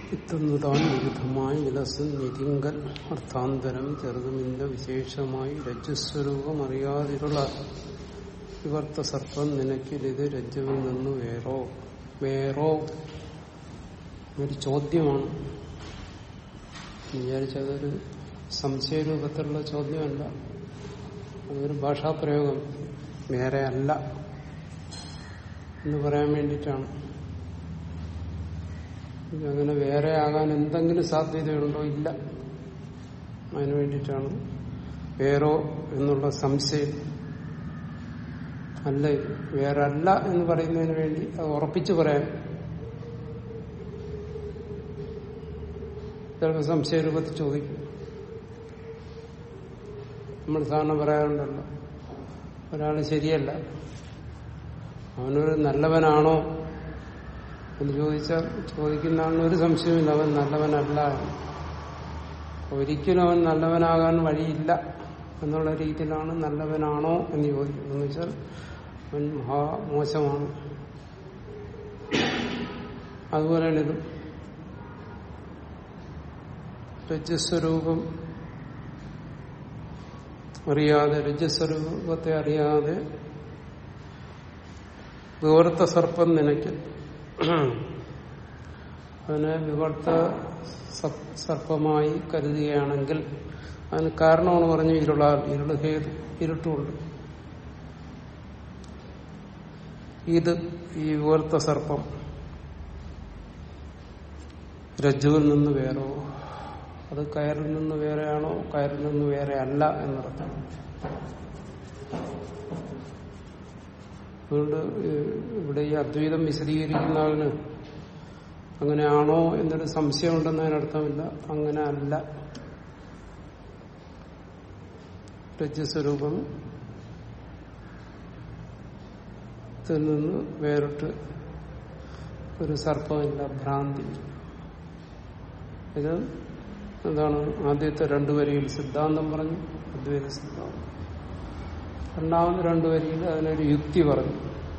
ഇത്തുന്നതാൻ വിരുദ്ധമായി വിലസും നിരിങ്കൽ അർത്ഥാന്തരം ചെറുതുമില്ല വിശേഷമായി രജ്ജുസ്വരൂപം അറിയാതിരുള്ള വിവർത്ത സർപ്പം നിനക്കിലിത് രജ്ജുവിൽ നിന്ന് വേറോ വേറോ ഒരു ചോദ്യമാണ് വിചാരിച്ചതൊരു സംശയരൂപത്തിലുള്ള ചോദ്യമല്ല അതൊരു ഭാഷാപ്രയോഗം വേറെ അല്ല എന്ന് പറയാൻ വേണ്ടിയിട്ടാണ് അങ്ങനെ വേറെ ആകാൻ എന്തെങ്കിലും സാധ്യതയുണ്ടോ ഇല്ല അതിനു വേണ്ടിയിട്ടാണ് വേറോ എന്നുള്ള സംശയം അല്ല വേറെ അല്ല എന്ന് പറയുന്നതിന് വേണ്ടി അത് ഉറപ്പിച്ചു പറയാൻ ചിലപ്പോൾ സംശയരൂപത്തിൽ ചോദിക്കും നമ്മൾ സാധാരണ പറയാറുണ്ടല്ലോ ഒരാൾ ശരിയല്ല അവനൊരു നല്ലവനാണോ എന്ന് ചോദിച്ചാൽ ചോദിക്കുന്ന ആളിന് ഒരു സംശയമില്ല അവൻ നല്ലവനല്ല ഒരിക്കലും അവൻ നല്ലവനാകാൻ വഴിയില്ല എന്നുള്ള രീതിയിലാണ് നല്ലവനാണോ എന്ന് ചോദിക്കുന്നത് എന്ന് വെച്ചാൽ അവൻ മഹാ മോശമാണ് അതുപോലെയാണ് ഇത് രജസ്വരൂപം അറിയാതെ രജസ്വരൂപത്തെ അറിയാതെ വിവർത്ത സർപ്പം നിനയ്ക്ക് അതിനെ വിവർത്ത സർപ്പമായി കരുതുകയാണെങ്കിൽ അതിന് കാരണമാണ് പറഞ്ഞു ഇരുളാൽ ഇരുള് ഹേതു ഇരുട്ടുമുണ്ട് ഇത് ഈ വിവർത്ത സർപ്പം രജ്ജുവിൽ നിന്ന് വേറോ അത് കയറിൽ നിന്ന് വേറെയാണോ കയറിൽ നിന്ന് വേറെ അല്ല എന്നർത്ഥം അതുകൊണ്ട് ഇവിടെ ഈ അദ്വൈതം വിശദീകരിക്കുന്ന ആളിന് അങ്ങനെയാണോ എന്നൊരു സംശയമുണ്ടെന്നതിനർത്ഥമില്ല അങ്ങനെ അല്ല രജ്ജസ്വരൂപം നിന്ന് വേറിട്ട് ഒരു സർപ്പമില്ല ഭ്രാന്തി ഇത് എന്താണ് ആദ്യത്തെ രണ്ടു വരിയിൽ സിദ്ധാന്തം പറഞ്ഞു അദ്വൈത സിദ്ധാന്തം രണ്ടാമത് രണ്ടു വരിയിൽ അതിനൊരു യുക്തി പറഞ്ഞു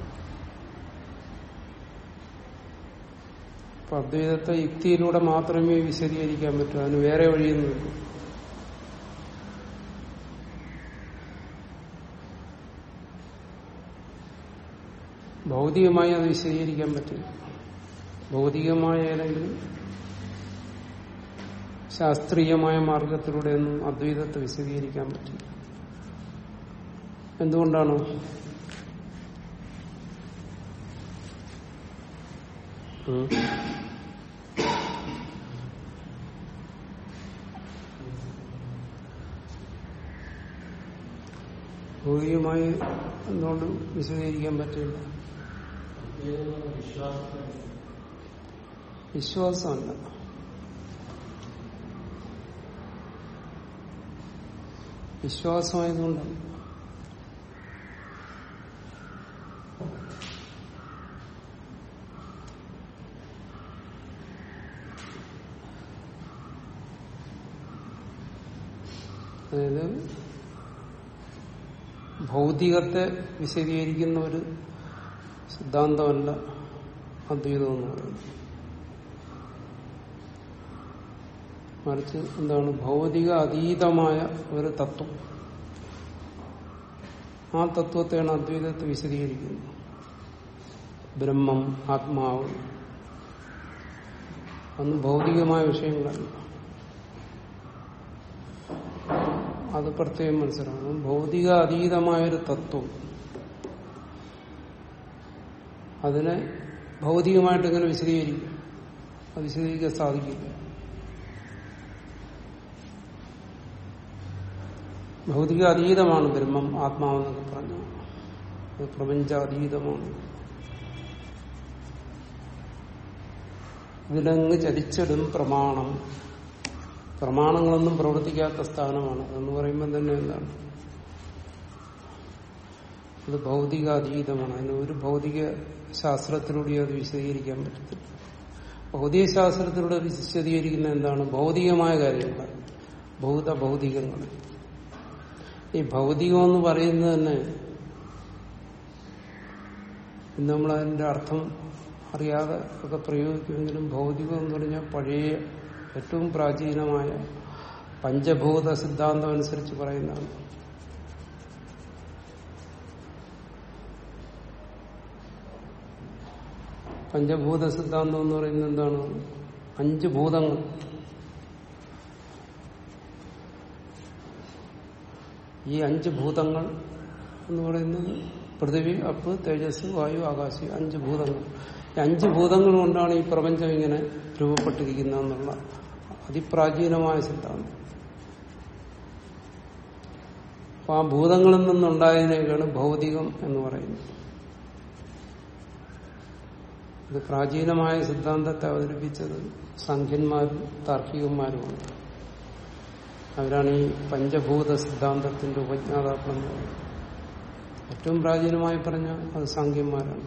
അപ്പൊ അദ്വൈതത്തെ യുക്തിയിലൂടെ മാത്രമേ വിശദീകരിക്കാൻ പറ്റൂ അതിന് വേറെ വഴിയൊന്നുമില്ല ഭൗതികമായി അത് വിശദീകരിക്കാൻ പറ്റില്ല ഭൗതികമായ ഏതെങ്കിലും ശാസ്ത്രീയമായ മാർഗത്തിലൂടെയൊന്നും അദ്വൈതത്തെ വിശദീകരിക്കാൻ പറ്റില്ല എന്തുകൊണ്ടാണ് ഭൗതികമായി എന്തുകൊണ്ട് വിശദീകരിക്കാൻ പറ്റില്ല വിശ്വാസമല്ല വിശ്വാസമായതുകൊണ്ടല്ല അതായത് ഭൗതികത്തെ വിശദീകരിക്കുന്ന ഒരു സിദ്ധാന്തമല്ല അദ്വൈതം എന്ന് പറയുന്നത് മറിച്ച് എന്താണ് ഭൗതിക അതീതമായ ഒരു തത്വം ആ തത്വത്തെയാണ് അദ്വൈതത്തെ വിശദീകരിക്കുന്നത് ബ്രഹ്മം ആത്മാവ് അന്ന് ഭൗതികമായ വിഷയങ്ങളല്ല അത് പ്രത്യേകം മനസ്സിലാക്കണം ഭൗതിക അതീതമായൊരു തത്വം അതിനെ ഭൗതികമായിട്ട് എങ്ങനെ വിശദീകരിക്കും അത് വിശദീകരിക്കാൻ സാധിക്കില്ല ഭൗതിക അതീതമാണ് ബ്രഹ്മം ആത്മാവെന്നൊക്കെ പറഞ്ഞു അത് പ്രപഞ്ചാതീതമാണ് ഇതിലങ്ങ് ചലിച്ചിടും പ്രമാണം പ്രമാണങ്ങളൊന്നും പ്രവർത്തിക്കാത്ത സ്ഥാനമാണ് എന്ന് പറയുമ്പോൾ തന്നെ എന്താണ് അത് ഭൗതിക അതീതമാണ് അതിന് ഒരു ഭൗതിക ശാസ്ത്രത്തിലൂടെ അത് വിശദീകരിക്കാൻ പറ്റത്തില്ല ഭൗതിക ശാസ്ത്രത്തിലൂടെ വിശദീകരിക്കുന്ന എന്താണ് ഭൗതികമായ കാര്യങ്ങൾ ഭൗത ഭൗതികങ്ങൾ ഈ ഭൗതികം എന്ന് പറയുന്നത് തന്നെ നമ്മൾ അതിന്റെ അർത്ഥം അറിയാതെ ഒക്കെ പ്രയോഗിക്കുമെങ്കിലും ഭൗതികം എന്ന് പറഞ്ഞാൽ പഴയ ഏറ്റവും പ്രാചീനമായ പഞ്ചഭൂത സിദ്ധാന്തം അനുസരിച്ച് പറയുന്നതാണ് പഞ്ചഭൂത സിദ്ധാന്തം എന്ന് പറയുന്നത് എന്താണ് അഞ്ച് ഭൂതങ്ങൾ ഈ അഞ്ച് ഭൂതങ്ങൾ എന്ന് പറയുന്നത് പൃഥ്വി അപ്പ് തേജസ് വായു ആകാശം അഞ്ച് ഭൂതങ്ങൾ ഈ അഞ്ച് ഭൂതങ്ങൾ കൊണ്ടാണ് ഈ പ്രപഞ്ചം ഇങ്ങനെ രൂപപ്പെട്ടിരിക്കുന്നതെന്നുള്ള അതിപ്രാചീനമായ സിദ്ധാന്തം അപ്പൊ ആ ഭൂതങ്ങളിൽ നിന്നുണ്ടായതിനേക്കാണ് ഭൗതികം എന്ന് പറയുന്നത് ഇത് പ്രാചീനമായ സിദ്ധാന്തത്തെ അവതരിപ്പിച്ചത് സംഖ്യന്മാരും താർക്കികന്മാരുമാണ് അവരാണ് ഈ പഞ്ചഭൂത സിദ്ധാന്തത്തിന്റെ ഉപജ്ഞാതാക്കളെന്ന് പറയുന്നത് ഏറ്റവും പ്രാചീനമായി പറഞ്ഞ അത് സാഖ്യന്മാരാണ്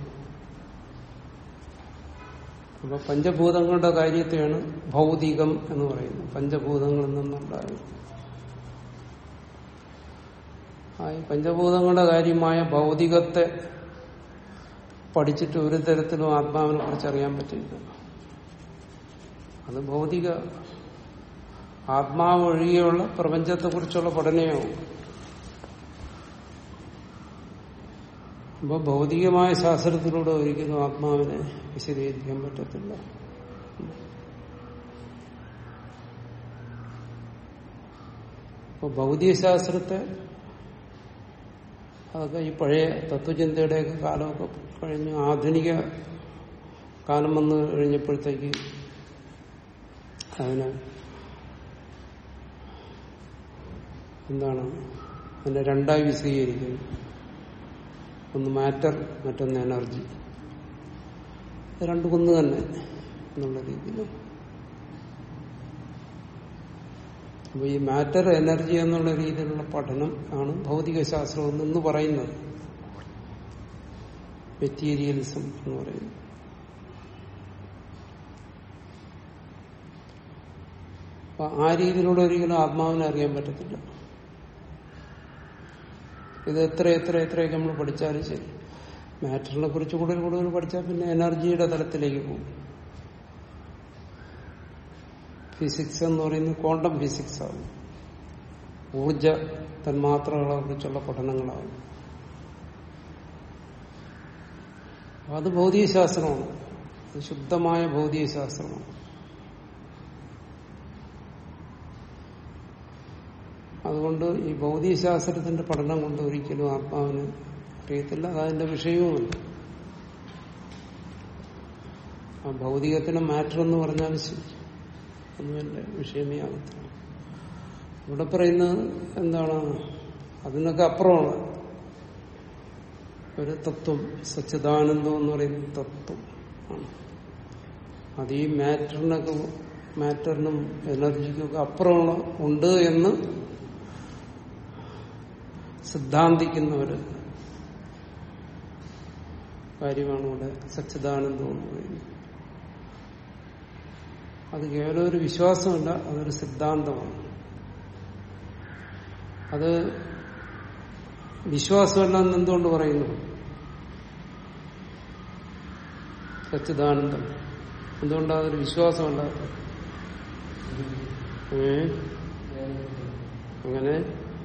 അപ്പൊ പഞ്ചഭൂതങ്ങളുടെ കാര്യത്തെയാണ് ഭൗതികം എന്ന് പറയുന്നത് പഞ്ചഭൂതങ്ങളിൽ നിന്നുണ്ടായത് ആ ഈ പഞ്ചഭൂതങ്ങളുടെ കാര്യമായ ഭൗതികത്തെ പഠിച്ചിട്ട് ഒരു തരത്തിലും ആത്മാവിനെ കുറിച്ച് അറിയാൻ പറ്റില്ല അത് ഭൗതിക ആത്മാവ് ഒഴികെയുള്ള പ്രപഞ്ചത്തെക്കുറിച്ചുള്ള പഠനമാവും അപ്പോൾ ഭൗതികമായ ശാസ്ത്രത്തിലൂടെ ഒരിക്കലും ആത്മാവിനെ വിശദീകരിക്കാൻ പറ്റത്തില്ല അപ്പോൾ ഭൗതികശാസ്ത്രത്തെ അതൊക്കെ ഈ പഴയ തത്വചിന്തയുടെയൊക്കെ കാലമൊക്കെ കഴിഞ്ഞ് ആധുനിക കാലം വന്നു കഴിഞ്ഞപ്പോഴത്തേക്ക് അതിന് എന്താണ് അതിനെ രണ്ടായി വിശദീകരിക്കുന്നു ഒന്ന് മാറ്റർ മറ്റൊന്ന് എനർജി ഇത് രണ്ടും ഒന്ന് തന്നെ എന്നുള്ള രീതിയിൽ അപ്പൊ ഈ മാറ്റർ എനർജി എന്നുള്ള രീതിയിലുള്ള പഠനം ആണ് ഭൗതികശാസ്ത്രം എന്ന് പറയുന്നത് മെറ്റീരിയലിസം എന്ന് പറയുന്നത് അപ്പൊ ആ രീതിയിലൂടെ ഒരിക്കലും ആത്മാവിനെ അറിയാൻ പറ്റത്തില്ല ഇത് എത്ര എത്ര എത്രയൊക്കെ നമ്മൾ പഠിച്ചാലും ശരി മാറ്ററിനെ കുറിച്ച് കൂടുതൽ കൂടുതൽ പഠിച്ചാൽ പിന്നെ എനർജിയുടെ തലത്തിലേക്ക് പോകും ഫിസിക്സ് എന്ന് പറയുന്നത് ക്വാണ്ടം ഫിസിക്സ് ആകും ഊർജ തന്മാത്രകളെ കുറിച്ചുള്ള പഠനങ്ങളാകും അത് ഭൗതികശാസ്ത്രമാണ് അത് ശുദ്ധമായ ഭൗതികശാസ്ത്രമാണ് അതുകൊണ്ട് ഈ ഭൗതികശാസ്ത്രത്തിന്റെ പഠനം കൊണ്ട് ഒരിക്കലും ആത്മാവിന് അറിയത്തില്ല അതതിന്റെ വിഷയവുമല്ല ആ ഭൗതികത്തിന് മാറ്റർ എന്ന് പറഞ്ഞാൽ ശരി ഒന്നും എന്റെ വിഷയമേ ആകത്തില്ല ഇവിടെ പറയുന്നത് എന്താണ് അതിനൊക്കെ അപ്പുറമാണ് ഒരു തത്വം സച്ചിദാനന്ദം എന്ന് പറയുന്ന തത്വം ആണ് അത് ഈ മാറ്ററിനൊക്കെ മാറ്ററിനും എനർജിക്കും ഒക്കെ അപ്പുറമുള്ള ഉണ്ട് എന്ന് സിദ്ധാന്തിക്കുന്നവര് കാര്യമാണ് ഇവിടെ സച്ചിദാനന്ദം എന്ന് പറയുന്നത് അത് കേവലം ഒരു വിശ്വാസമല്ല അതൊരു സിദ്ധാന്തമാണ് അത് വിശ്വാസമല്ല എന്ന് എന്തുകൊണ്ട് പറയുന്നു സച്ചിദാനന്ദം എന്തുകൊണ്ടാണ് അതൊരു വിശ്വാസമല്ലാത്ത ഏ അങ്ങനെ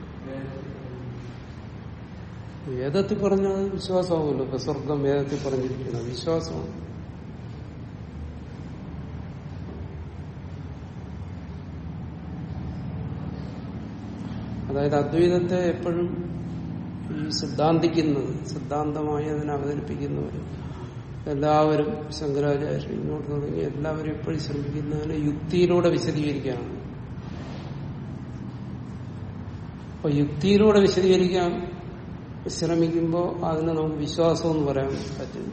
വേദത്തിൽ പറഞ്ഞത് വിശ്വാസമാകുമല്ലോ ഇപ്പൊ സ്വർഗം വേദത്തിൽ പറഞ്ഞിരിക്കുന്നത് വിശ്വാസമാണ് അതായത് അദ്വൈതത്തെ എപ്പോഴും ഈ സിദ്ധാന്തിക്കുന്നത് സിദ്ധാന്തമായി അതിനെ അവതരിപ്പിക്കുന്നവർ എല്ലാവരും ശങ്കരാചാര്യ ഇങ്ങോട്ട് തുടങ്ങി എല്ലാവരും എപ്പോഴും ശ്രമിക്കുന്നതിനെ യുക്തിയിലൂടെ വിശദീകരിക്കാനാണ് അപ്പൊ യുക്തിയിലൂടെ വിശദീകരിക്കാൻ ശ്രമിക്കുമ്പോൾ അതിന് നമുക്ക് വിശ്വാസം എന്ന് പറയാൻ പറ്റില്ല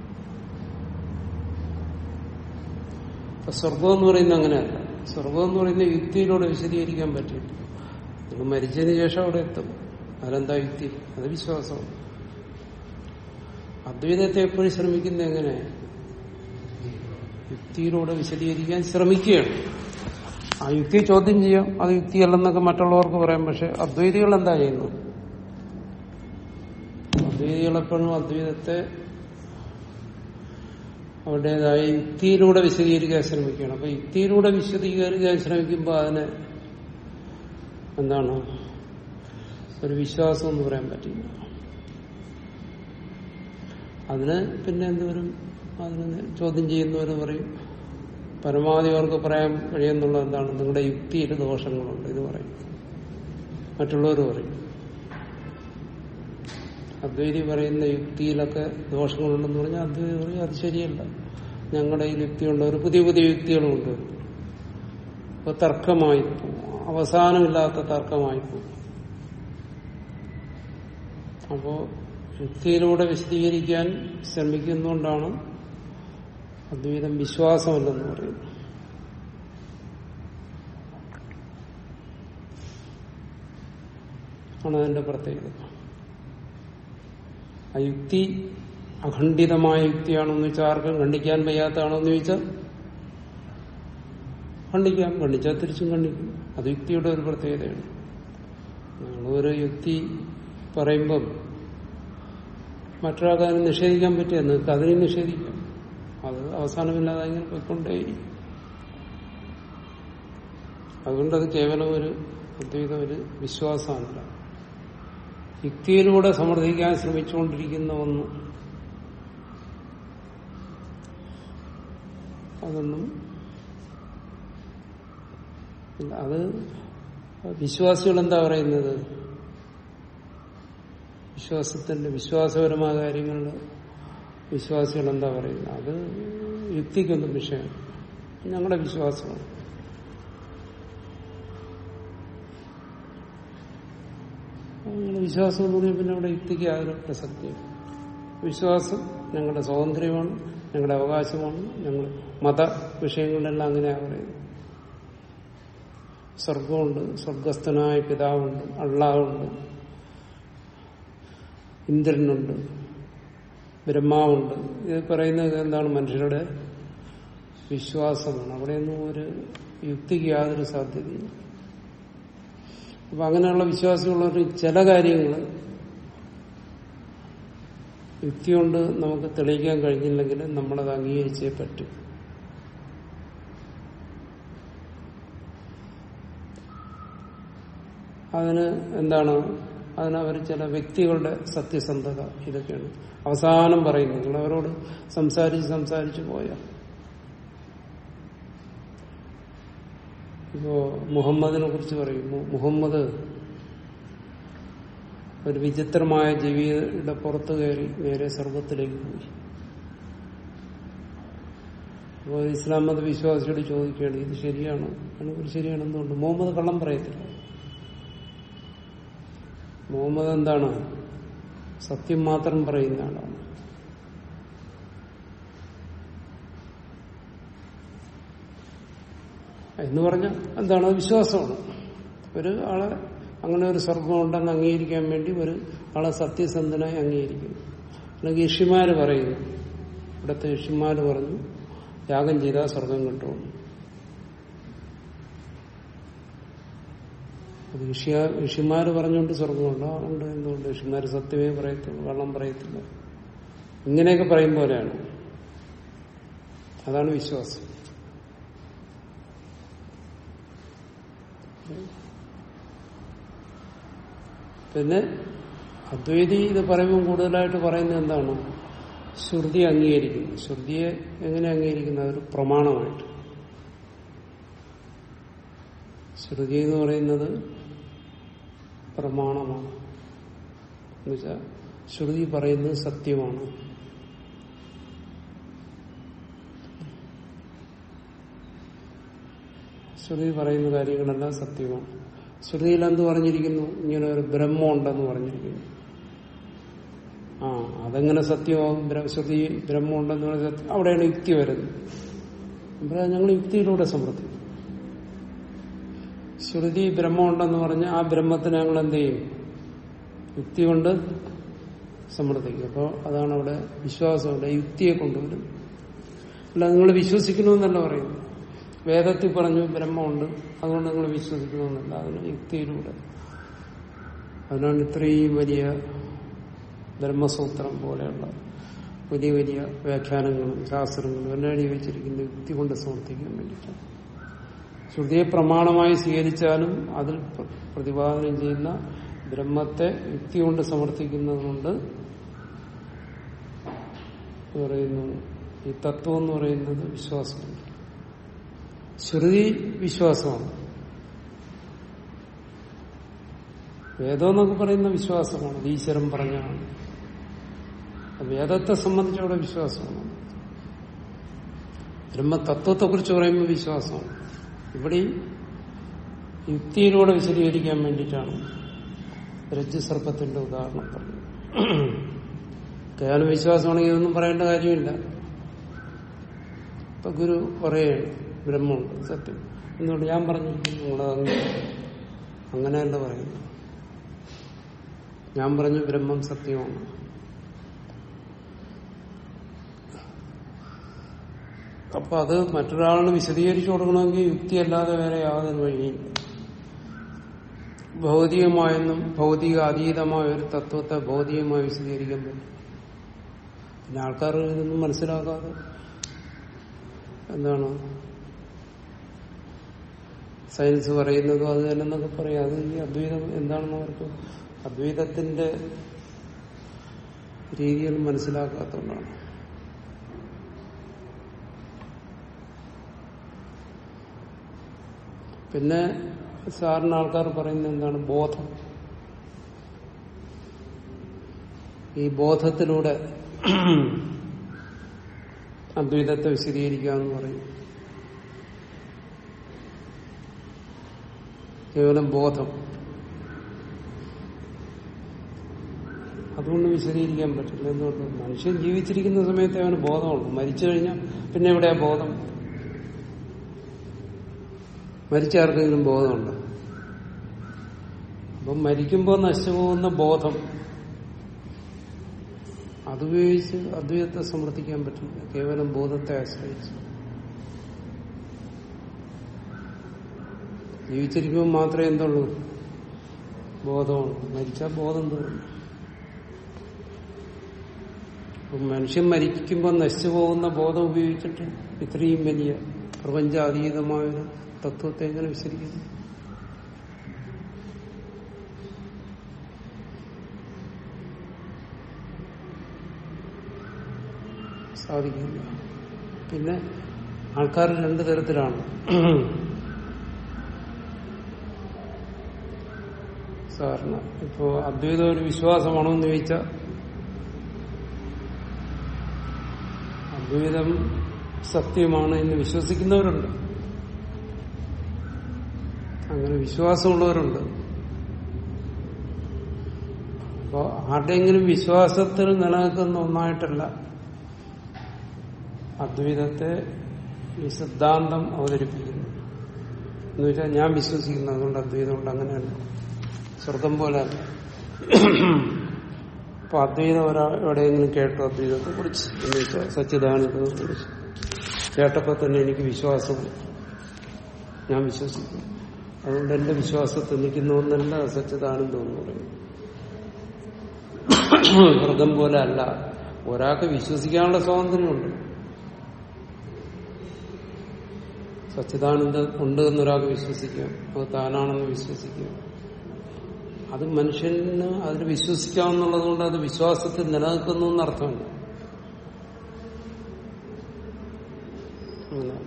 അപ്പൊ സ്വർഗം എന്ന് പറയുന്നത് അങ്ങനെയല്ല സ്വർഗം എന്ന് പറയുന്നത് യുക്തിയിലൂടെ വിശദീകരിക്കാൻ പറ്റില്ല നിങ്ങൾ മരിച്ചതിന് ശേഷം അവിടെ എത്തും അതെന്താ യുക്തി അത് വിശ്വാസമാണ് അദ്വൈതത്തെ എപ്പോഴും ശ്രമിക്കുന്നത് എങ്ങനെ യുക്തിയിലൂടെ വിശദീകരിക്കാൻ ശ്രമിക്കുകയാണ് ആ യുക്തി ചോദ്യം ചെയ്യാം അത് യുക്തിയല്ലെന്നൊക്കെ മറ്റുള്ളവർക്ക് പറയാം പക്ഷെ അദ്വൈതികൾ എന്താ ചെയ്യുന്നു അദ്വൈതികൾ എപ്പോഴും അദ്വൈതത്തെ അവരുടേതായ യുക്തിയിലൂടെ വിശദീകരിക്കാൻ ശ്രമിക്കുകയാണ് അപ്പൊ യുക്തിയിലൂടെ വിശദീകരിക്കാൻ ശ്രമിക്കുമ്പോൾ അതിന് എന്താണ് ഒരു വിശ്വാസം എന്ന് പറയാൻ പറ്റില്ല അതിന് പിന്നെ എന്തോരും അതിന് ചോദ്യം ചെയ്യുന്നവർ പറയും പരമാവധി അവർക്ക് പറയാൻ കഴിയുന്നുള്ളത് എന്താണ് നിങ്ങളുടെ യുക്തിയിൽ ദോഷങ്ങളുണ്ട് ഇത് പറയും മറ്റുള്ളവർ പറയും അദ്വൈതി പറയുന്ന യുക്തിയിലൊക്കെ ദോഷങ്ങളുണ്ടെന്ന് പറഞ്ഞാൽ അദ്വൈതി പറയും അത് ശരിയല്ല ഞങ്ങളുടെ ഈ യുക്തിയുള്ളവർ പുതിയ പുതിയ യുക്തികൾ കൊണ്ടുവരും ഇപ്പൊ തർക്കമായി പോകും അവസാനമില്ലാത്ത തർക്കമായി പോകും അപ്പോ യുക്തിയിലൂടെ വിശദീകരിക്കാൻ ശ്രമിക്കുന്നതുകൊണ്ടാണ് അദ്വൈതം വിശ്വാസമല്ലെന്ന് പറയുന്നത് ആണ് അതിന്റെ പ്രത്യേകത ആ യുക്തി അഖണ്ഡിതമായ യുക്തിയാണെന്ന് വെച്ചാൽ ആർക്കും ഖണ്ഡിക്കാൻ വയ്യാത്തതാണോ എന്ന് ചോദിച്ചാൽ ഖണ്ഡിക്കാം ഖണ്ഡിച്ചാൽ തിരിച്ചും ഖണ്ഡിക്കും അത് യുക്തിയുടെ ഒരു പ്രത്യേകതയാണ് ഒരു യുക്തി പറയുമ്പം മറ്റൊരാൾക്ക് അതിനെ നിഷേധിക്കാൻ പറ്റിയ നിങ്ങൾക്ക് അതിനെ നിഷേധിക്കാം അത് അവസാനമില്ലാതെ അങ്ങനെ പോയിക്കൊണ്ടേയിരിക്കും അതുകൊണ്ട് അത് കേവലം ഒരു അദ്വൈത ഒരു വിശ്വാസമല്ല യുക്തിയിലൂടെ സമർത്ഥിക്കാൻ ശ്രമിച്ചുകൊണ്ടിരിക്കുന്ന ഒന്ന് അതൊന്നും ഇല്ല അത് വിശ്വാസികൾ എന്താ പറയുന്നത് വിശ്വാസത്തിന്റെ വിശ്വാസപരമായ കാര്യങ്ങളിൽ വിശ്വാസികൾ എന്താ പറയുന്നത് അത് യുക്തിക്കൊന്നും വിഷയം ഞങ്ങളുടെ വിശ്വാസമാണ് അങ്ങനെ വിശ്വാസം എന്ന് പറഞ്ഞാൽ പിന്നെ അവിടെ യുക്തിക്ക് യാതൊരു പ്രസക്തിയും വിശ്വാസം ഞങ്ങളുടെ സ്വാതന്ത്ര്യമാണ് ഞങ്ങളുടെ അവകാശമാണ് ഞങ്ങൾ മത വിഷയങ്ങളിലെല്ലാം അങ്ങനെയാണ് പറയുന്നത് സ്വർഗമുണ്ട് സ്വർഗസ്ഥനായ പിതാവുണ്ട് അള്ളാവുണ്ട് ഇന്ദ്രനുണ്ട് ബ്രഹ്മാവുണ്ട് ഇത് പറയുന്നത് എന്താണ് മനുഷ്യരുടെ വിശ്വാസമാണ് അവിടെയൊന്നും ഒരു യുക്തിക്ക് യാതൊരു സാധ്യതയില്ല അപ്പൊ അങ്ങനെയുള്ള വിശ്വാസമുള്ളവർ ചില കാര്യങ്ങൾ യുക്തി കൊണ്ട് നമുക്ക് തെളിയിക്കാൻ കഴിഞ്ഞില്ലെങ്കിൽ നമ്മളത് അംഗീകരിച്ചേ പറ്റും അതിന് എന്താണ് അതിന് അവർ ചില വ്യക്തികളുടെ സത്യസന്ധത ഇതൊക്കെയാണ് അവസാനം പറയുന്നത് നിങ്ങൾ അവരോട് സംസാരിച്ച് സംസാരിച്ച് പോയാൽ ഇപ്പോ മുഹമ്മദിനെ കുറിച്ച് പറയും മുഹമ്മദ് ഒരു വിചിത്രമായ ജീവിയുടെ പുറത്തു കയറി നേരെ സ്വർഗത്തിലേക്ക് പോയി അപ്പോൾ ഇസ്ലാം മത വിശ്വാസിയോട് ചോദിക്കുകയാണ് ഇത് ശരിയാണോ അതിനെക്കുറിച്ച് ശരിയാണെന്നുണ്ട് മുഹമ്മദ് കള്ളം പറയത്തില്ല മുഹമ്മദ് എന്താണ് സത്യം മാത്രം പറയുന്ന ആളാണ് എന്ന് പറഞ്ഞാൽ എന്താണ് വിശ്വാസമാണ് ഒരു ആളെ അങ്ങനെ ഒരു സ്വർഗം ഉണ്ടെന്ന് അംഗീകരിക്കാൻ വേണ്ടി ഒരു ആളെ സത്യസന്ധനായി അംഗീകരിക്കുന്നു അല്ലെങ്കിൽ ഋഷിമാര് പറയുന്നു ഇവിടുത്തെ ഋഷിമാര് പറഞ്ഞു യാഗം ചെയ്താൽ സ്വർഗം കിട്ടുമെന്ന് അത് ഋഷിയ ഋഷിമാര് പറഞ്ഞുകൊണ്ട് സ്വർഗമുണ്ടോ അതുകൊണ്ട് എന്തുകൊണ്ട് ഋഷിമാര് സത്യമേ പറയത്തുള്ളൂ വെള്ളം പറയത്തില്ല ഇങ്ങനെയൊക്കെ പറയും പോലെയാണ് അതാണ് വിശ്വാസം പിന്നെ അദ്വൈതി ഇത് പറയുമ്പോൾ കൂടുതലായിട്ട് പറയുന്നത് എന്താണ് ശ്രുതി അംഗീകരിക്കുന്നു ശ്രുതിയെ എങ്ങനെ അംഗീകരിക്കുന്ന ഒരു പ്രമാണമായിട്ട് ശ്രുതി എന്ന് പറയുന്നത് പ്രമാണമാണ് എന്നുവെച്ചാൽ ശ്രുതി പറയുന്നത് സത്യമാണ് ശ്രുതി പറയുന്ന കാര്യങ്ങളെല്ലാം സത്യമാണ് ശ്രുതിയിൽ എന്ത് പറഞ്ഞിരിക്കുന്നു ഇങ്ങനെ ഒരു ബ്രഹ്മം ഉണ്ടെന്ന് പറഞ്ഞിരിക്കുന്നു ആ അതെങ്ങനെ സത്യമാകും ശ്രുതി ബ്രഹ്മം ഉണ്ടെന്ന് പറഞ്ഞ സത്യം അവിടെയാണ് യുക്തി വരുന്നത് അപ്പോൾ ഞങ്ങൾ യുക്തിയിലൂടെ സമർത്ഥിക്കും ശ്രുതി ബ്രഹ്മം ഉണ്ടെന്ന് പറഞ്ഞ് ആ ബ്രഹ്മത്തിന് ഞങ്ങൾ എന്ത് ചെയ്യും യുക്തി കൊണ്ട് സമർത്ഥിക്കും അപ്പോൾ അതാണ് അവിടെ വിശ്വാസമുണ്ട് യുക്തിയെ കൊണ്ടുവരും അല്ല നിങ്ങൾ വിശ്വസിക്കണമെന്നല്ല പറയുന്നു വേദത്തിൽ പറഞ്ഞു ബ്രഹ്മമുണ്ട് അതുകൊണ്ട് നിങ്ങൾ വിശ്വസിക്കണമെന്നല്ല അതിന് യുക്തിയിലൂടെ അതിനാണ് ഇത്രയും വലിയ ബ്രഹ്മസൂത്രം പോലെയുള്ള വലിയ വലിയ വ്യാഖ്യാനങ്ങളും ശാസ്ത്രങ്ങളും എല്ലാം എഴുതി വെച്ചിരിക്കുന്ന യുക്തി കൊണ്ട് സമർത്ഥിക്കാൻ വേണ്ടിയിട്ടാണ് ശ്രുതിയെ പ്രമാണമായി സ്വീകരിച്ചാലും അതിൽ പ്ര- പ്രതിപാദനം ചെയ്യുന്ന ബ്രഹ്മത്തെ യുക്തി കൊണ്ട് സമർത്ഥിക്കുന്നത് കൊണ്ട് പറയുന്നു ഈ തത്വം എന്ന് പറയുന്നത് വിശ്വാസമാണ് ശ്രുതി വിശ്വാസമാണ് വേദം എന്നൊക്കെ പറയുന്ന വിശ്വാസമാണ് ഇത് ഈശ്വരൻ പറഞ്ഞാണ് വേദത്തെ സംബന്ധിച്ചവിടെ വിശ്വാസമാണ് ബ്രഹ്മതത്വത്തെ കുറിച്ച് പറയുമ്പോൾ വിശ്വാസമാണ് ഇവിടെ യുക്തിയിലൂടെ വിശദീകരിക്കാൻ വേണ്ടിയിട്ടാണ് രജ്ജുസർപ്പത്തിന്റെ ഉദാഹരണം പറഞ്ഞത് കേവലം വിശ്വാസമാണെങ്കിൽ ഇതൊന്നും പറയേണ്ട കാര്യമില്ല ഇപ്പൊ ഗുരു പറയുകയാണ് ബ്രഹ്മമുണ്ട് സത്യം എന്തുകൊണ്ട് ഞാൻ പറഞ്ഞു നിങ്ങളത് അങ്ങനെയല്ല പറയുന്നു ഞാൻ പറഞ്ഞു ബ്രഹ്മം സത്യമാണ് അപ്പൊ അത് മറ്റൊരാളിന് വിശദീകരിച്ചു കൊടുക്കണമെങ്കിൽ യുക്തിയല്ലാതെ വേറെ യാതൊരു വഴിയില്ല ഭൗതികമായെന്നും ഭൗതിക അതീതമായ ഒരു തത്വത്തെ ഭൗതികമായി വിശദീകരിക്കാൻ പറ്റും പിന്നെ ആൾക്കാർ ഇതൊന്നും മനസ്സിലാക്കാതെ എന്താണ് സയൻസ് പറയുന്നതും അത് തന്നെ എന്നൊക്കെ പറയാം അത് ഈ അദ്വൈതം എന്താണെന്ന് അവർക്ക് അദ്വൈതത്തിന്റെ രീതികൾ മനസ്സിലാക്കാത്തതുകൊണ്ടാണ് പിന്നെ സാറിന് ആൾക്കാർ പറയുന്നത് എന്താണ് ബോധം ഈ ബോധത്തിലൂടെ അദ്വൈതത്തെ വിശദീകരിക്കാന്ന് പറയും കേവലം ബോധം അതുകൊണ്ട് വിശദീകരിക്കാൻ പറ്റില്ല എന്തുകൊണ്ട് മനുഷ്യൻ ജീവിച്ചിരിക്കുന്ന സമയത്ത് അവന് ബോധമുള്ളൂ മരിച്ചു കഴിഞ്ഞാൽ പിന്നെ എവിടെയാ ബോധം മരിച്ച ആർക്കെങ്കിലും ബോധമുണ്ട് അപ്പം മരിക്കുമ്പോൾ നശിച്ചു പോകുന്ന ബോധം അതുപയോഗിച്ച് അദ്വൈതത്തെ സമർത്ഥിക്കാൻ പറ്റില്ല കേവലം ബോധത്തെ ആശ്രയിച്ച് ജീവിച്ചിരിക്കുമ്പോൾ മാത്രമേ എന്തുള്ളൂ ബോധമുള്ളൂ മരിച്ചാൽ ബോധം തോന്നും അപ്പം മനുഷ്യൻ മരിക്കുമ്പോൾ നശിച്ചു പോകുന്ന ബോധം ഉപയോഗിച്ചിട്ട് ഇത്രയും വലിയ പ്രപഞ്ചാതീതമായൊരു തത്വത്തെ എങ്ങനെ വിശദീകരിക്കും സാധിക്കില്ല പിന്നെ ആൾക്കാർ രണ്ടു തരത്തിലാണ് സാറിന് ഇപ്പോ അദ്വൈതം ഒരു വിശ്വാസമാണോ എന്ന് ചോദിച്ചാൽ അദ്വൈതം സത്യമാണ് എന്ന് വിശ്വസിക്കുന്നവരുണ്ട് അങ്ങനെ വിശ്വാസമുള്ളവരുണ്ട് അപ്പോ ആരുടെയെങ്കിലും വിശ്വാസത്തിൽ നിലനിൽക്കുന്ന ഒന്നായിട്ടല്ല അദ്വൈതത്തെ ഈ സിദ്ധാന്തം അവതരിപ്പിക്കുന്നു എന്ന് വെച്ചാൽ ഞാൻ വിശ്വസിക്കുന്നു അതുകൊണ്ട് അദ്വൈതം കൊണ്ട് അങ്ങനെയല്ല സ്വർഗം പോലെ അല്ല അപ്പൊ അദ്വൈതം ഒരാ എവിടെയെങ്കിലും കേട്ടു അദ്വൈതത്തെ കുറിച്ച് എന്ന് വെച്ചാൽ സച്ചിദാനന്ദത്തെ കുറിച്ച് കേട്ടപ്പോൾ തന്നെ എനിക്ക് വിശ്വാസം ഞാൻ വിശ്വസിക്കുന്നു അതുകൊണ്ട് എന്റെ വിശ്വാസത്തിൽ നിൽക്കുന്ന ഒന്നല്ല സച്ചിദാനന്ദം എന്ന് പറയുന്നത് സ്വർഗം പോലെ അല്ല ഒരാൾക്ക് വിശ്വസിക്കാനുള്ള സ്വാതന്ത്ര്യമുണ്ട് സച്ചിദാനന്ദം ഉണ്ട് എന്നൊരാൾക്ക് വിശ്വസിക്കാം അത് താനാണെന്ന് വിശ്വസിക്കാം അത് മനുഷ്യന് അതിൽ വിശ്വസിക്കാമെന്നുള്ളത് കൊണ്ട് അത് വിശ്വാസത്തിൽ നിലനിൽക്കുന്നു എന്നർത്ഥമുണ്ട് അങ്ങനെ.